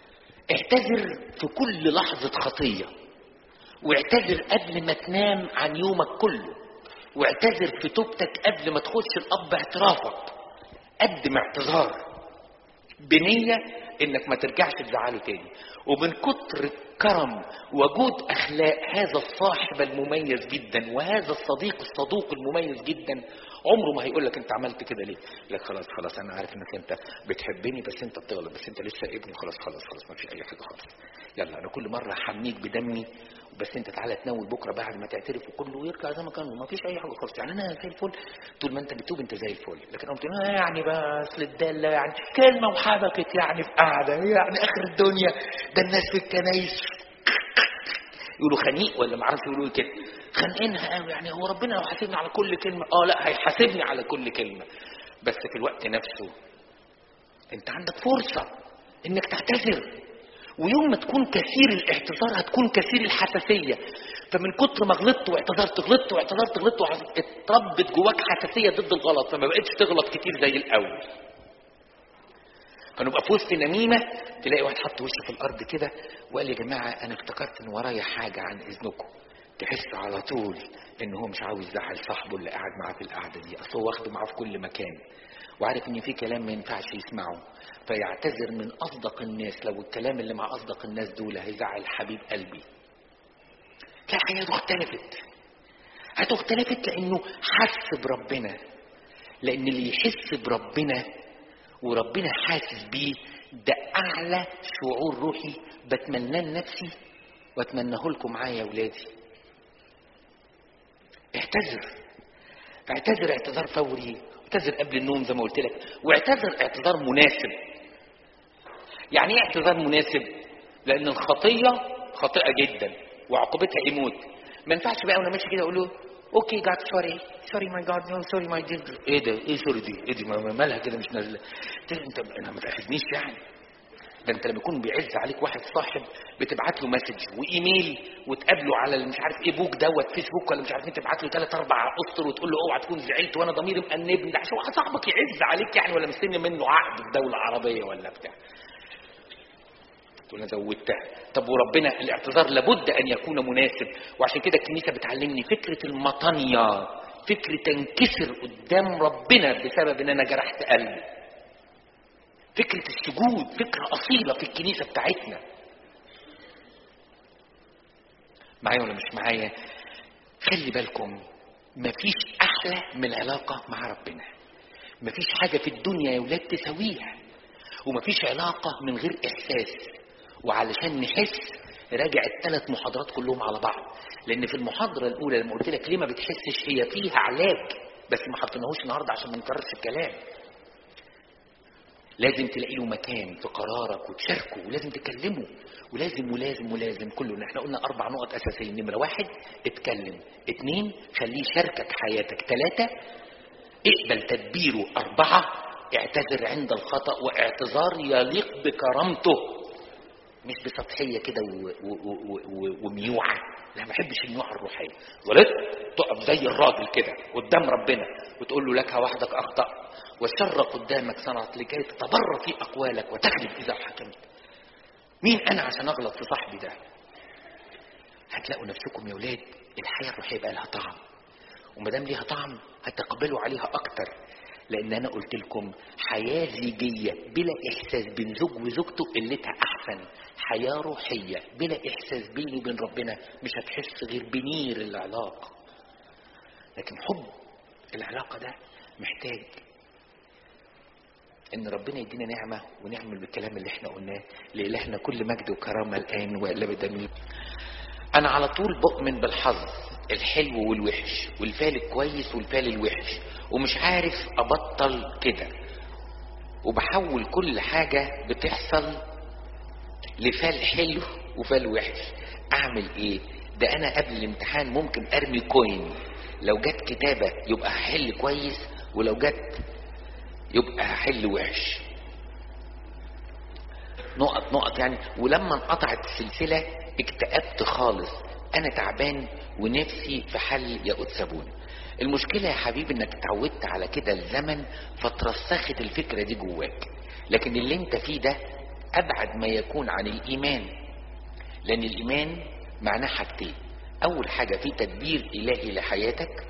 اعتذر في كل لحظه خطيه واعتذر قبل ما تنام عن يومك كله واعتذر في توبتك قبل ما تخش الاب اعترافك قدم اعتذار بنية انك ما ترجعش تزعله تاني ومن كتر كرم وجود اخلاق هذا الصاحب المميز جدا وهذا الصديق الصدوق المميز جدا عمره ما هيقول لك انت عملت كده ليه لك خلاص خلاص انا عارف انك انت بتحبني بس انت بتغلط بس انت لسه ابني خلاص خلاص خلاص ما في اي حاجه خالص يلا انا كل مره هحميك بدمي بس انت تعالى تناول بكره بعد ما تعترف وكله يرجع زي ما كان وما فيش اي حاجه خالص يعني انا زي الفل طول ما انت بتتوب انت زي الفل لكن قمت آه يعني بس للداله يعني كلمه وحبكت يعني في قعده يعني اخر الدنيا ده الناس في الكنايس يقولوا خنيق ولا ما اعرفش يقولوا كده خانقينها قوي يعني هو ربنا لو حاسبني على كل كلمه اه لا هيحاسبني على كل كلمه بس في الوقت نفسه انت عندك فرصه انك تعتذر ويوم ما تكون كثير الاعتذار هتكون كثير الحساسيه فمن كتر ما غلطت واعتذرت غلطت واعتذرت غلطت اتربت جواك حساسيه ضد الغلط فما بقتش تغلط كتير زي الاول فنبقى في وسط نميمه تلاقي واحد حط وشه في الارض كده وقال يا جماعه انا افتكرت ان ورايا حاجه عن اذنكم تحس على طول ان هو مش عاوز يزعل صاحبه اللي قاعد معاه في القعده دي اصل هو واخده معاه في كل مكان وعارف ان في كلام ما ينفعش يسمعه فيعتذر من اصدق الناس لو الكلام اللي مع اصدق الناس دول هيزعل حبيب قلبي تلاقي حياته اختلفت حياته اختلفت لانه حس بربنا لان اللي يحس بربنا وربنا حاسس بيه ده اعلى شعور روحي بتمناه لنفسي واتمناه لكم معايا يا ولادي اعتذر اعتذر اعتذار فوري اعتذر قبل النوم زي ما قلت لك واعتذر اعتذار مناسب يعني ايه اعتذار مناسب لان الخطيه خاطئه جدا وعقوبتها يموت ما ينفعش بقى وانا ماشي كده اقول له اوكي جاد سوري سوري ماي جاد نو سوري ماي دير ايه ده ايه سوري دي ايه دي مالها كده مش نازله انت انا ما تاخدنيش يعني ده انت لما يكون بيعز عليك واحد صاحب بتبعت له مسج وايميل وتقابله على مش عارف ايه بوك دوت فيسبوك ولا مش عارف ايه تبعت له ثلاث اربع اسطر وتقول له اوعى تكون زعلت وانا ضميري مأنبني ده عشان واحد صاحبك يعز عليك يعني ولا مستني منه عقد في دوله عربيه ولا بتاع تقول انا زودتها طب وربنا الاعتذار لابد ان يكون مناسب وعشان كده الكنيسه بتعلمني فكره المطانيه فكره تنكسر قدام ربنا بسبب ان انا جرحت قلبي فكرة السجود فكرة أصيلة في الكنيسة بتاعتنا معايا ولا مش معايا خلي بالكم مفيش أحلى من العلاقة مع ربنا مفيش حاجة في الدنيا يا ولاد تساويها ومفيش علاقة من غير إحساس وعلشان نحس راجع الثلاث محاضرات كلهم على بعض لأن في المحاضرة الأولى لما قلت لك ليه ما بتحسش هي فيها علاج بس ما حطيناهوش النهارده عشان ما نكررش الكلام لازم تلاقي له مكان في قرارك وتشاركه ولازم تكلمه ولازم ولازم ولازم كله احنا قلنا اربع نقط اساسيه نمره واحد اتكلم اتنين خليه يشاركك حياتك ثلاثه اقبل تدبيره اربعه اعتذر عند الخطا واعتذار يليق بكرامته مش بسطحيه كده وميوعه لا ما بحبش الميوعه الروحيه ولد تقف زي الراجل كده قدام ربنا وتقول له لك وحدك اخطات والشر قدامك صنعت لكي تتبر في اقوالك وتغلب اذا حكمت مين انا عشان اغلط في صاحبي ده هتلاقوا نفسكم يا ولاد الحياه الروحيه بقى لها طعم وما دام ليها طعم هتقبلوا عليها اكتر لان انا قلت لكم حياه زيجيه بلا احساس بين زوج وزوجته قلتها احسن حياه روحيه بلا احساس بيني وبين ربنا مش هتحس غير بنير العلاقه لكن حب العلاقه ده محتاج ان ربنا يدينا نعمه ونعمل بالكلام اللي احنا قلناه لالهنا كل مجد وكرامه الان والى بدمي انا على طول بؤمن بالحظ الحلو والوحش والفال الكويس والفال الوحش ومش عارف ابطل كده وبحول كل حاجه بتحصل لفال حلو وفال وحش اعمل ايه ده انا قبل الامتحان ممكن ارمي كوين لو جت كتابه يبقى هحل كويس ولو جت يبقى هحل وحش نقط نقط يعني ولما انقطعت السلسلة اكتئبت خالص انا تعبان ونفسي في حل يا سابوني المشكلة يا حبيبي انك اتعودت على كده الزمن فترسخت الفكرة دي جواك لكن اللي انت فيه ده ابعد ما يكون عن الايمان لان الايمان معناه حاجتين اول حاجة في تدبير الهي لحياتك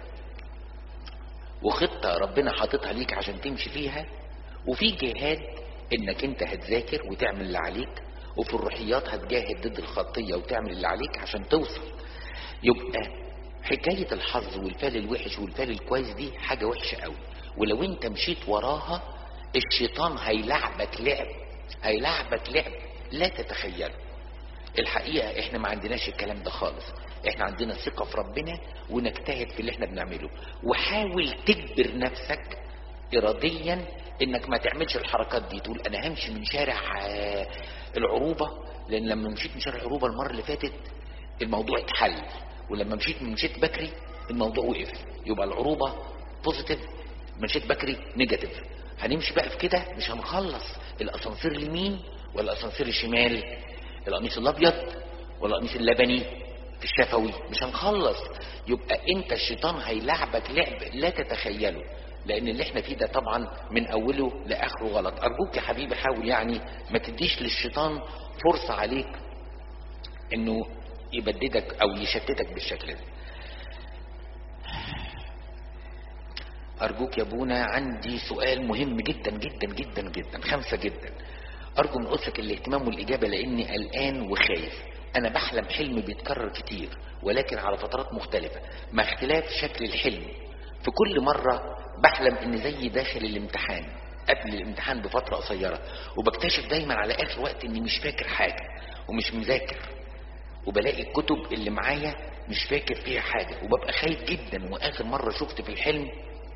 وخطة ربنا حاططها ليك عشان تمشي فيها وفي جهاد انك انت هتذاكر وتعمل اللي عليك وفي الروحيات هتجاهد ضد الخطية وتعمل اللي عليك عشان توصل يبقى حكاية الحظ والفال الوحش والفال الكويس دي حاجة وحشة قوي ولو انت مشيت وراها الشيطان هيلعبك لعب هيلعبك لعب لا تتخيله الحقيقة احنا ما عندناش الكلام ده خالص احنا عندنا ثقة في ربنا ونجتهد في اللي احنا بنعمله وحاول تجبر نفسك اراديا انك ما تعملش الحركات دي تقول انا همشي من شارع العروبة لان لما مشيت من شارع العروبة المرة اللي فاتت الموضوع اتحل ولما مشيت مشيت بكري الموضوع وقف يبقى العروبة بوزيتيف مشيت بكري نيجاتيف هنمشي بقى في كده مش هنخلص الاسانسير اليمين ولا الاسانسير الشمال القميص الابيض ولا القميص اللبني في الشفوي مش هنخلص يبقى انت الشيطان هيلعبك لعب لا تتخيله لان اللي احنا فيه ده طبعا من اوله لاخره غلط ارجوك يا حبيبي حاول يعني ما تديش للشيطان فرصة عليك انه يبددك او يشتتك بالشكل ده ارجوك يا ابونا عندي سؤال مهم جدا جدا جدا جدا خمسة جدا ارجو من اسرك الاهتمام والاجابة لاني قلقان وخايف انا بحلم حلم بيتكرر كتير ولكن على فترات مختلفة مع اختلاف شكل الحلم في كل مرة بحلم ان زي داخل الامتحان قبل الامتحان بفترة قصيرة وبكتشف دايما على اخر وقت اني مش فاكر حاجة ومش مذاكر وبلاقي الكتب اللي معايا مش فاكر فيها حاجة وببقى خايف جدا واخر مرة شفت في الحلم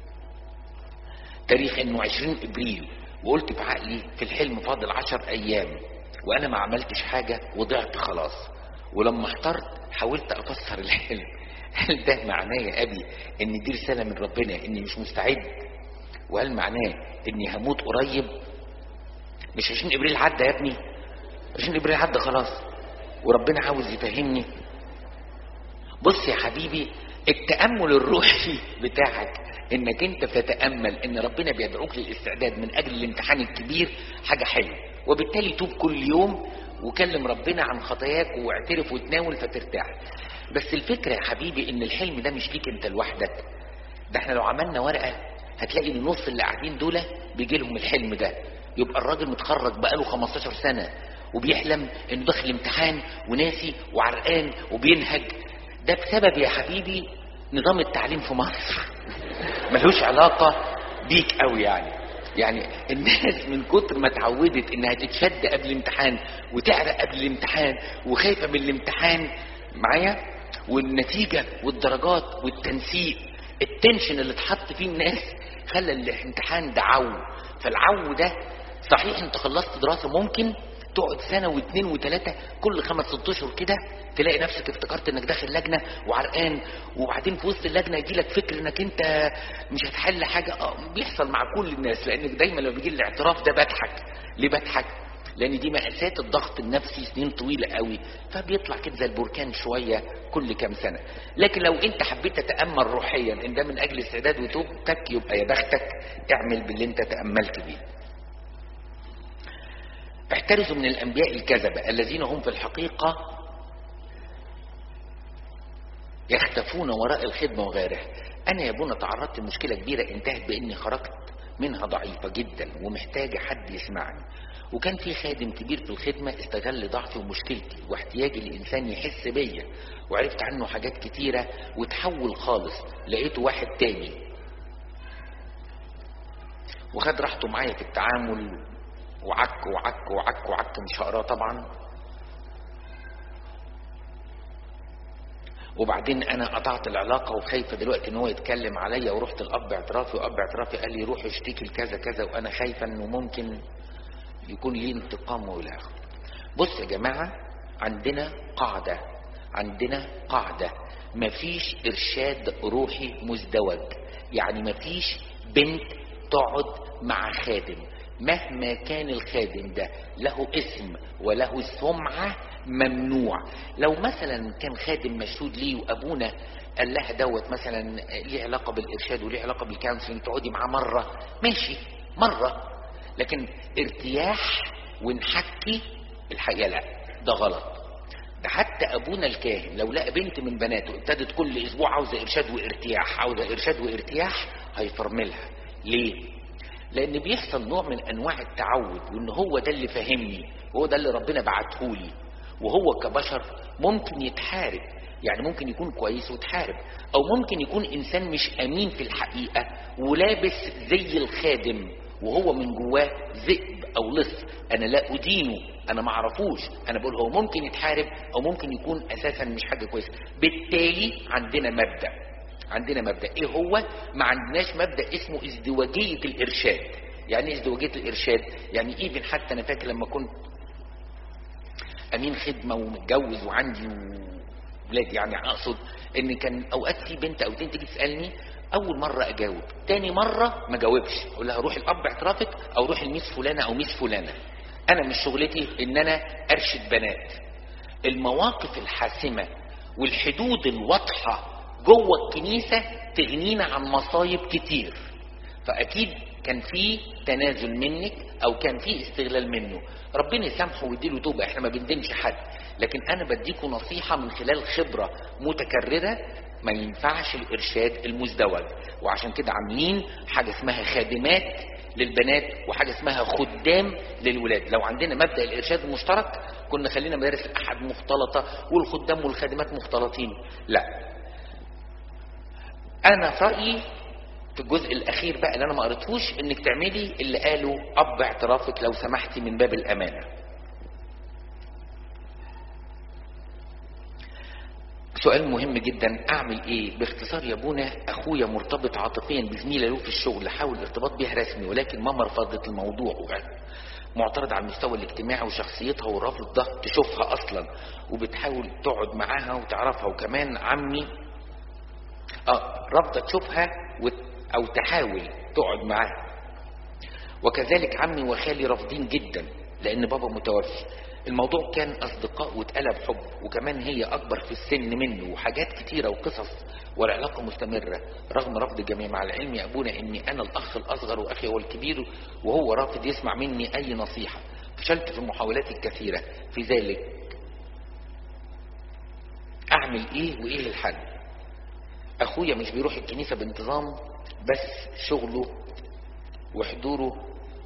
تاريخ انه 20 ابريل وقلت في عقلي في الحلم فاضل عشر ايام وانا ما عملتش حاجة وضعت خلاص ولما احترت حاولت افسر الحلم هل ده معناه يا ابي ان دي رسالة من ربنا اني مش مستعد وهل معناه اني هموت قريب مش 20 ابريل عدى يا ابني 20 ابريل عدى خلاص وربنا عاوز يفهمني بص يا حبيبي التأمل الروحي بتاعك انك انت بتتأمل ان ربنا بيدعوك للاستعداد من اجل الامتحان الكبير حاجة حلوة وبالتالي توب كل يوم وكلم ربنا عن خطاياك واعترف وتناول فترتاح بس الفكرة يا حبيبي ان الحلم ده مش ليك انت لوحدك ده احنا لو عملنا ورقة هتلاقي ان نص اللي قاعدين دول بيجي لهم الحلم ده يبقى الراجل متخرج بقاله 15 سنة وبيحلم انه داخل امتحان وناسي وعرقان وبينهج ده بسبب يا حبيبي نظام التعليم في مصر ملوش علاقة بيك قوي يعني يعني الناس من كتر ما اتعودت انها تتشد قبل الامتحان وتعرق قبل الامتحان وخايفة من الامتحان معايا والنتيجة والدرجات والتنسيق التنشن اللي اتحط فيه الناس خلى الامتحان ده عو فالعو ده صحيح انت خلصت دراسة ممكن تقعد سنة واثنين وثلاثة كل خمس ست اشهر كده تلاقي نفسك افتكرت انك داخل لجنة وعرقان وبعدين في وسط اللجنة يجي لك فكر انك انت مش هتحل حاجة اه بيحصل مع كل الناس لانك دايما لما بيجي الاعتراف ده بضحك ليه بضحك لان دي مأساة الضغط النفسي سنين طويلة قوي فبيطلع كده زي البركان شوية كل كام سنة لكن لو انت حبيت تتأمل روحيا ان ده من اجل استعداد وتوبتك يبقى يا بختك اعمل باللي انت تأملت بيه احترزوا من الانبياء الكذبة الذين هم في الحقيقة يختفون وراء الخدمة وغيرها انا يا ابونا تعرضت لمشكلة كبيرة انتهت باني خرجت منها ضعيفة جدا ومحتاجة حد يسمعني وكان في خادم كبير في الخدمة استغل ضعفي ومشكلتي واحتياجي لإنسان يحس بيا وعرفت عنه حاجات كتيرة وتحول خالص لقيته واحد تاني وخد راحته معايا في التعامل وعك وعك وعك وعك مش هقراه طبعا وبعدين انا قطعت العلاقه وخايفه دلوقتي ان هو يتكلم عليا ورحت الاب اعترافي واب اعترافي قال لي روح اشتكي لكذا كذا وانا خايفه انه ممكن يكون ليه انتقام والى اخره بص يا جماعه عندنا قاعده عندنا قاعده مفيش ارشاد روحي مزدوج يعني مفيش بنت تقعد مع خادم مهما كان الخادم ده له اسم وله سمعة ممنوع لو مثلا كان خادم مشهود ليه وابونا قال لها دوت مثلا ليه علاقة بالارشاد وليه علاقة بالكونسلنج تقعدي معاه مرة ماشي مرة لكن ارتياح ونحكي الحقيقة لا ده غلط ده حتى ابونا الكاهن لو لقى بنت من بناته ابتدت كل اسبوع عاوزه ارشاد وارتياح عاوزه ارشاد وارتياح هيفرملها ليه لان بيحصل نوع من انواع التعود وان هو ده اللي فاهمني وهو ده اللي ربنا بعتهولي وهو كبشر ممكن يتحارب يعني ممكن يكون كويس وتحارب او ممكن يكون انسان مش امين في الحقيقه ولابس زي الخادم وهو من جواه ذئب او لص انا لا ادينه انا ما اعرفوش انا بقول هو ممكن يتحارب او ممكن يكون اساسا مش حاجه كويسه بالتالي عندنا مبدا عندنا مبدا ايه هو ما عندناش مبدا اسمه ازدواجيه الارشاد يعني ايه ازدواجيه الارشاد يعني ايفن حتى انا فاكر لما كنت امين خدمه ومتجوز وعندي ولاد يعني اقصد ان كان اوقات في بنت او اتنين تيجي تسالني اول مره اجاوب تاني مره ما جاوبش اقول لها روحي الاب اعترافك او روحي الميس فلانه او ميس فلانه انا مش شغلتي ان انا ارشد بنات المواقف الحاسمه والحدود الواضحه جوه الكنيسه تغنينا عن مصايب كتير فاكيد كان في تنازل منك او كان في استغلال منه ربنا يسامحه ويديله توبه احنا ما بندمش حد لكن انا بديكم نصيحه من خلال خبره متكرره ما ينفعش الارشاد المزدوج وعشان كده عاملين حاجه اسمها خادمات للبنات وحاجه اسمها خدام للولاد لو عندنا مبدا الارشاد المشترك كنا خلينا مدارس الاحد مختلطه والخدام والخادمات مختلطين لا انا في رايي في الجزء الاخير بقى اللي انا ما قريتهوش انك تعملي اللي قاله اب اعترافك لو سمحتي من باب الامانه سؤال مهم جدا اعمل ايه باختصار يا ابونا اخويا مرتبط عاطفيا بزميله له في الشغل حاول الارتباط بيها رسمي ولكن ماما رفضت الموضوع معترض على المستوى الاجتماعي وشخصيتها ورافض ده تشوفها اصلا وبتحاول تقعد معاها وتعرفها وكمان عمي اه رافضه تشوفها وت... او تحاول تقعد معاها وكذلك عمي وخالي رافضين جدا لان بابا متوفي الموضوع كان اصدقاء واتقلب حب وكمان هي اكبر في السن منه وحاجات كتيرة وقصص والعلاقة مستمرة رغم رفض الجميع مع العلم يا ابونا اني انا الاخ الاصغر واخي هو الكبير وهو رافض يسمع مني اي نصيحة فشلت في محاولاتي الكثيرة في ذلك اعمل ايه وايه الحل اخويا مش بيروح الكنيسة بانتظام بس شغله وحضوره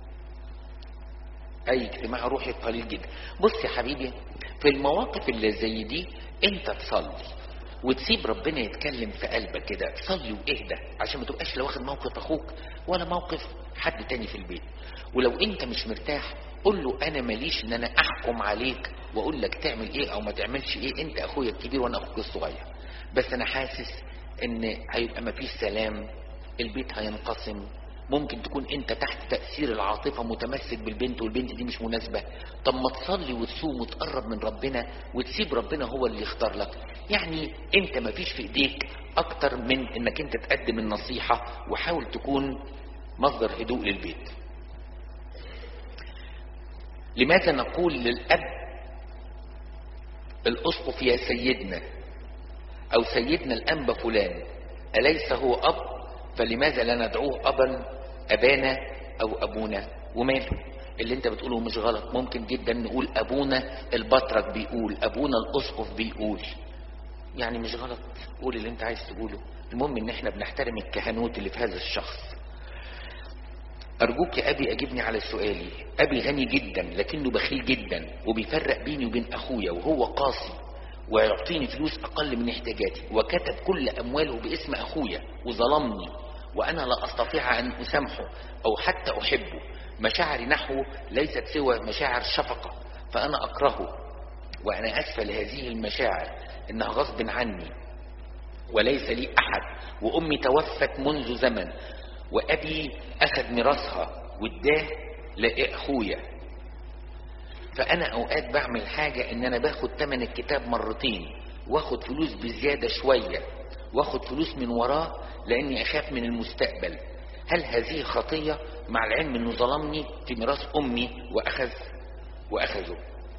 اي اجتماع روحي قليل جدا بص يا حبيبي في المواقف اللي زي دي انت تصلي وتسيب ربنا يتكلم في قلبك كده صلي واهدى عشان ما تبقاش لا واخد موقف اخوك ولا موقف حد تاني في البيت ولو انت مش مرتاح قول له انا ماليش ان انا احكم عليك واقول لك تعمل ايه او ما تعملش ايه انت اخويا الكبير وانا اخوك الصغير بس انا حاسس ان هيبقى مفيش سلام البيت هينقسم ممكن تكون انت تحت تأثير العاطفة متمسك بالبنت والبنت دي مش مناسبة طب ما تصلي وتصوم وتقرب من ربنا وتسيب ربنا هو اللي يختار لك يعني انت ما فيش في ايديك اكتر من انك انت تقدم النصيحة وحاول تكون مصدر هدوء للبيت لماذا نقول للأب الأسقف يا سيدنا أو سيدنا الأنبا فلان أليس هو أب فلماذا لا ندعوه أبا أبانا أو أبونا وماله اللي انت بتقوله مش غلط ممكن جدا نقول أبونا البطرك بيقول أبونا الأسقف بيقول يعني مش غلط قول اللي انت عايز تقوله المهم ان احنا بنحترم الكهنوت اللي في هذا الشخص أرجوك يا أبي أجبني على سؤالي أبي غني جدا لكنه بخيل جدا وبيفرق بيني وبين أخويا وهو قاسي ويعطيني فلوس أقل من احتياجاتي وكتب كل أمواله باسم أخويا وظلمني وأنا لا أستطيع أن أسامحه أو حتى أحبه مشاعري نحوه ليست سوى مشاعر شفقة فأنا أكرهه وأنا أسفل هذه المشاعر إنها غصب عني وليس لي أحد وأمي توفت منذ زمن وأبي أخذ ميراثها واداه لأخويا فأنا أوقات بعمل حاجة إن أنا باخد تمن الكتاب مرتين واخد فلوس بزيادة شوية واخد فلوس من وراه لأني أخاف من المستقبل هل هذه خطية مع العلم انه ظلمني في ميراث امي واخذ واخذه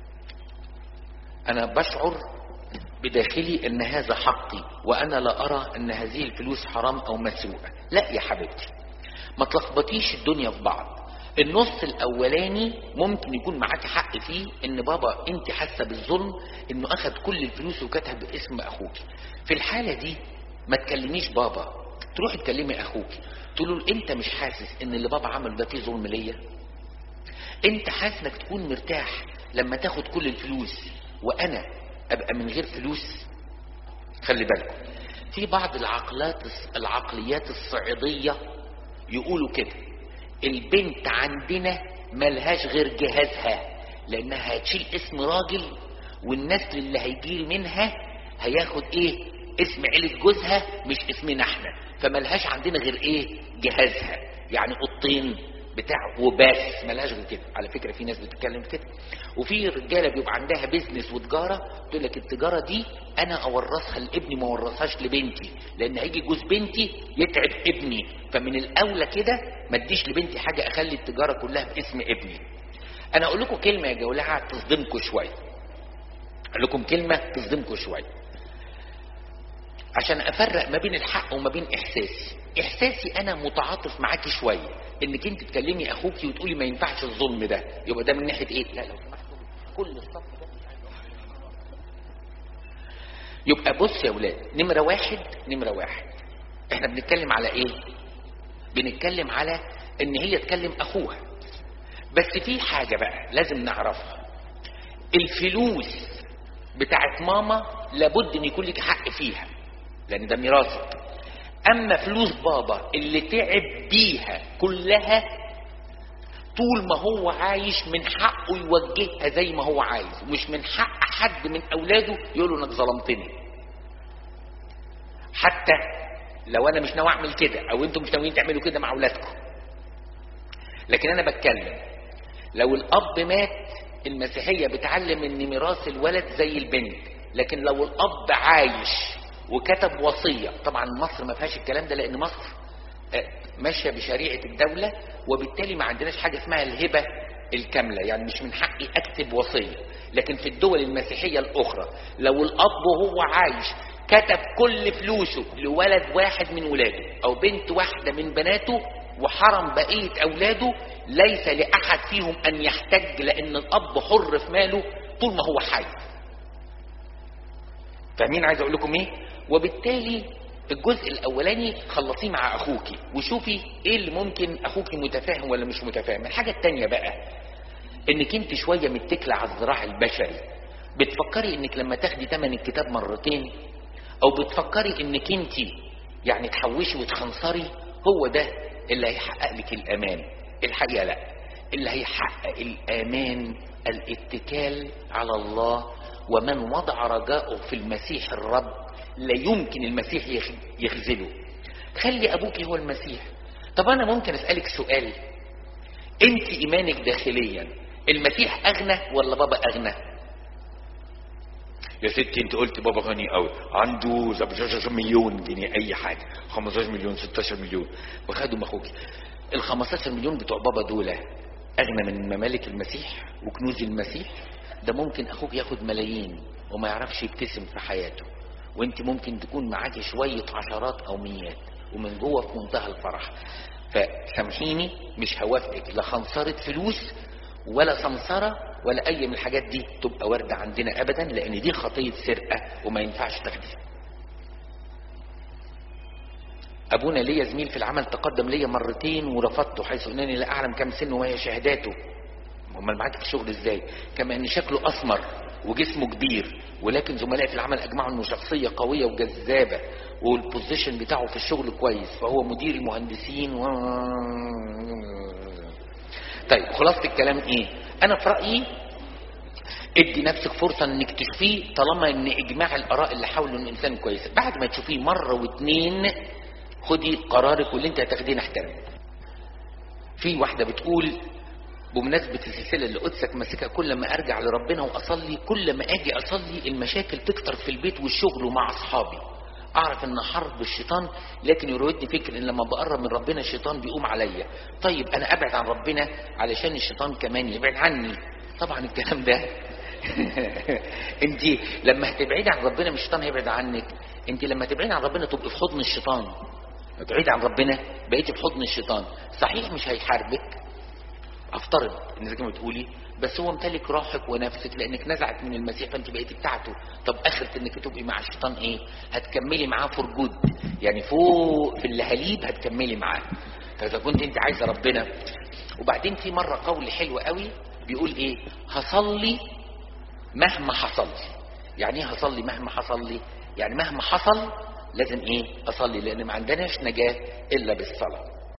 انا بشعر بداخلي ان هذا حقي وانا لا ارى ان هذه الفلوس حرام او مسروقة لا يا حبيبتي ما تلخبطيش الدنيا في بعض النص الاولاني ممكن يكون معاك حق فيه ان بابا انت حاسه بالظلم انه اخذ كل الفلوس وكتب باسم اخوك في الحاله دي ما تكلميش بابا تروحي تكلمي اخوك تقول له انت مش حاسس ان اللي بابا عمله ده فيه ظلم ليا انت حاسس انك تكون مرتاح لما تاخد كل الفلوس وانا ابقى من غير فلوس خلي بالكم في بعض العقلات العقليات الصعيديه يقولوا كده البنت عندنا ملهاش غير جهازها لانها هتشيل اسم راجل والنسل اللي هيجيل منها هياخد ايه اسم عيلة جوزها مش اسمنا احنا فملهاش عندنا غير ايه جهازها يعني قطين بتاع وبس ملهاش غير كده على فكرة في ناس بتتكلم كده وفي رجالة بيبقى عندها بيزنس وتجارة تقول لك التجارة دي انا اورثها لابني ما اورثهاش لبنتي لان هيجي جوز بنتي يتعب ابني فمن الاولى كده ما اديش لبنتي حاجة اخلي التجارة كلها باسم ابني انا اقول لكم كلمة يا جولعة تصدمكم شوية اقول لكم كلمة تصدمكم شوية عشان افرق ما بين الحق وما بين احساسي احساسي انا متعاطف معاكي شويه انك انت تكلمي اخوكي وتقولي ما ينفعش الظلم ده يبقى ده من ناحيه ايه لا لو سمحت كل الصف ده يبقى بص يا ولاد نمره واحد نمره واحد احنا بنتكلم على ايه بنتكلم على ان هي تكلم اخوها بس في حاجه بقى لازم نعرفها الفلوس بتاعت ماما لابد ان يكون لك حق فيها لان ده ميراثك اما فلوس بابا اللي تعب بيها كلها طول ما هو عايش من حقه يوجهها زي ما هو عايز ومش من حق حد من اولاده يقول له انك ظلمتني حتى لو انا مش ناوي اعمل كده او انتم مش ناويين تعملوا كده مع اولادكم لكن انا بتكلم لو الاب مات المسيحيه بتعلم ان ميراث الولد زي البنت لكن لو الاب عايش وكتب وصيه طبعا مصر ما فيهاش الكلام ده لان مصر ماشيه بشريعه الدوله وبالتالي ما عندناش حاجه اسمها الهبه الكامله يعني مش من حقي اكتب وصيه لكن في الدول المسيحيه الاخرى لو الاب وهو عايش كتب كل فلوسه لولد واحد من ولاده او بنت واحده من بناته وحرم بقيه اولاده ليس لاحد فيهم ان يحتج لان الاب حر في ماله طول ما هو حي فاهمين عايز اقول لكم ايه وبالتالي الجزء الاولاني خلصيه مع اخوكي وشوفي ايه اللي ممكن اخوكي متفاهم ولا مش متفاهم الحاجه التانية بقى انك انت شويه متكله على الذراع البشري بتفكري انك لما تاخدي تمن الكتاب مرتين او بتفكري انك انت يعني تحوشي وتخنصري هو ده اللي هيحقق لك الامان الحقيقه لا اللي هيحقق الامان الاتكال على الله ومن وضع رجاءه في المسيح الرب لا يمكن المسيح يخذله خلي ابوك هو المسيح طب انا ممكن اسالك سؤال انت ايمانك داخليا المسيح اغنى ولا بابا اغنى يا ستي انت قلت بابا غني قوي عنده 17 مليون جنيه اي حاجه 15 مليون 16 مليون وخدوا اخوك ال 15 مليون بتوع بابا دول اغنى من ممالك المسيح وكنوز المسيح ده ممكن اخوك ياخد ملايين وما يعرفش يبتسم في حياته وانت ممكن تكون معاكي شوية عشرات او ميات ومن جوه في منتهى الفرح فسامحيني مش هوافقك لا خنصرة فلوس ولا سمسرة ولا اي من الحاجات دي تبقى واردة عندنا ابدا لان دي خطية سرقة وما ينفعش تاخديها ابونا ليا زميل في العمل تقدم ليا مرتين ورفضته حيث انني لا اعلم كم سنه وهي شهاداته امال معاك في الشغل ازاي كما ان شكله اسمر وجسمه كبير ولكن زملائي في العمل اجمعوا انه شخصيه قويه وجذابه والبوزيشن بتاعه في الشغل كويس فهو مدير المهندسين و... طيب خلاصه الكلام ايه انا في رايي ادي نفسك فرصة انك تشوفيه طالما ان اجماع الاراء اللي حوله ان الانسان كويس بعد ما تشوفيه مرة واتنين خدي قرارك واللي انت هتاخديه نحترم في واحدة بتقول بمناسبة السلسلة اللي قدسك ماسكها كل ما ارجع لربنا واصلي كل ما اجي اصلي المشاكل تكتر في البيت والشغل ومع اصحابي اعرف ان حرب الشيطان لكن يراودني فكر ان لما بقرب من ربنا الشيطان بيقوم عليا طيب انا ابعد عن ربنا علشان الشيطان كمان يبعد عني طبعا الكلام ده انت لما هتبعدي عن ربنا مش الشيطان هيبعد عنك انت لما تبعدي عن ربنا تبقي في حضن الشيطان تبعدي عن ربنا بقيتي في حضن الشيطان صحيح مش هيحاربك افترض ان زي ما بتقولي بس هو امتلك روحك ونفسك لانك نزعت من المسيح فانت بقيتي بتاعته طب اخرة انك تبقي مع الشيطان ايه هتكملي معاه فور جود يعني فوق في اللهاليب هتكملي معاه فاذا كنت انت عايزه ربنا وبعدين في مره قول حلو قوي بيقول ايه هصلي مهما حصل يعني ايه هصلي مهما حصل لي يعني مهما حصل لازم ايه اصلي لان ما عندناش نجاه الا بالصلاه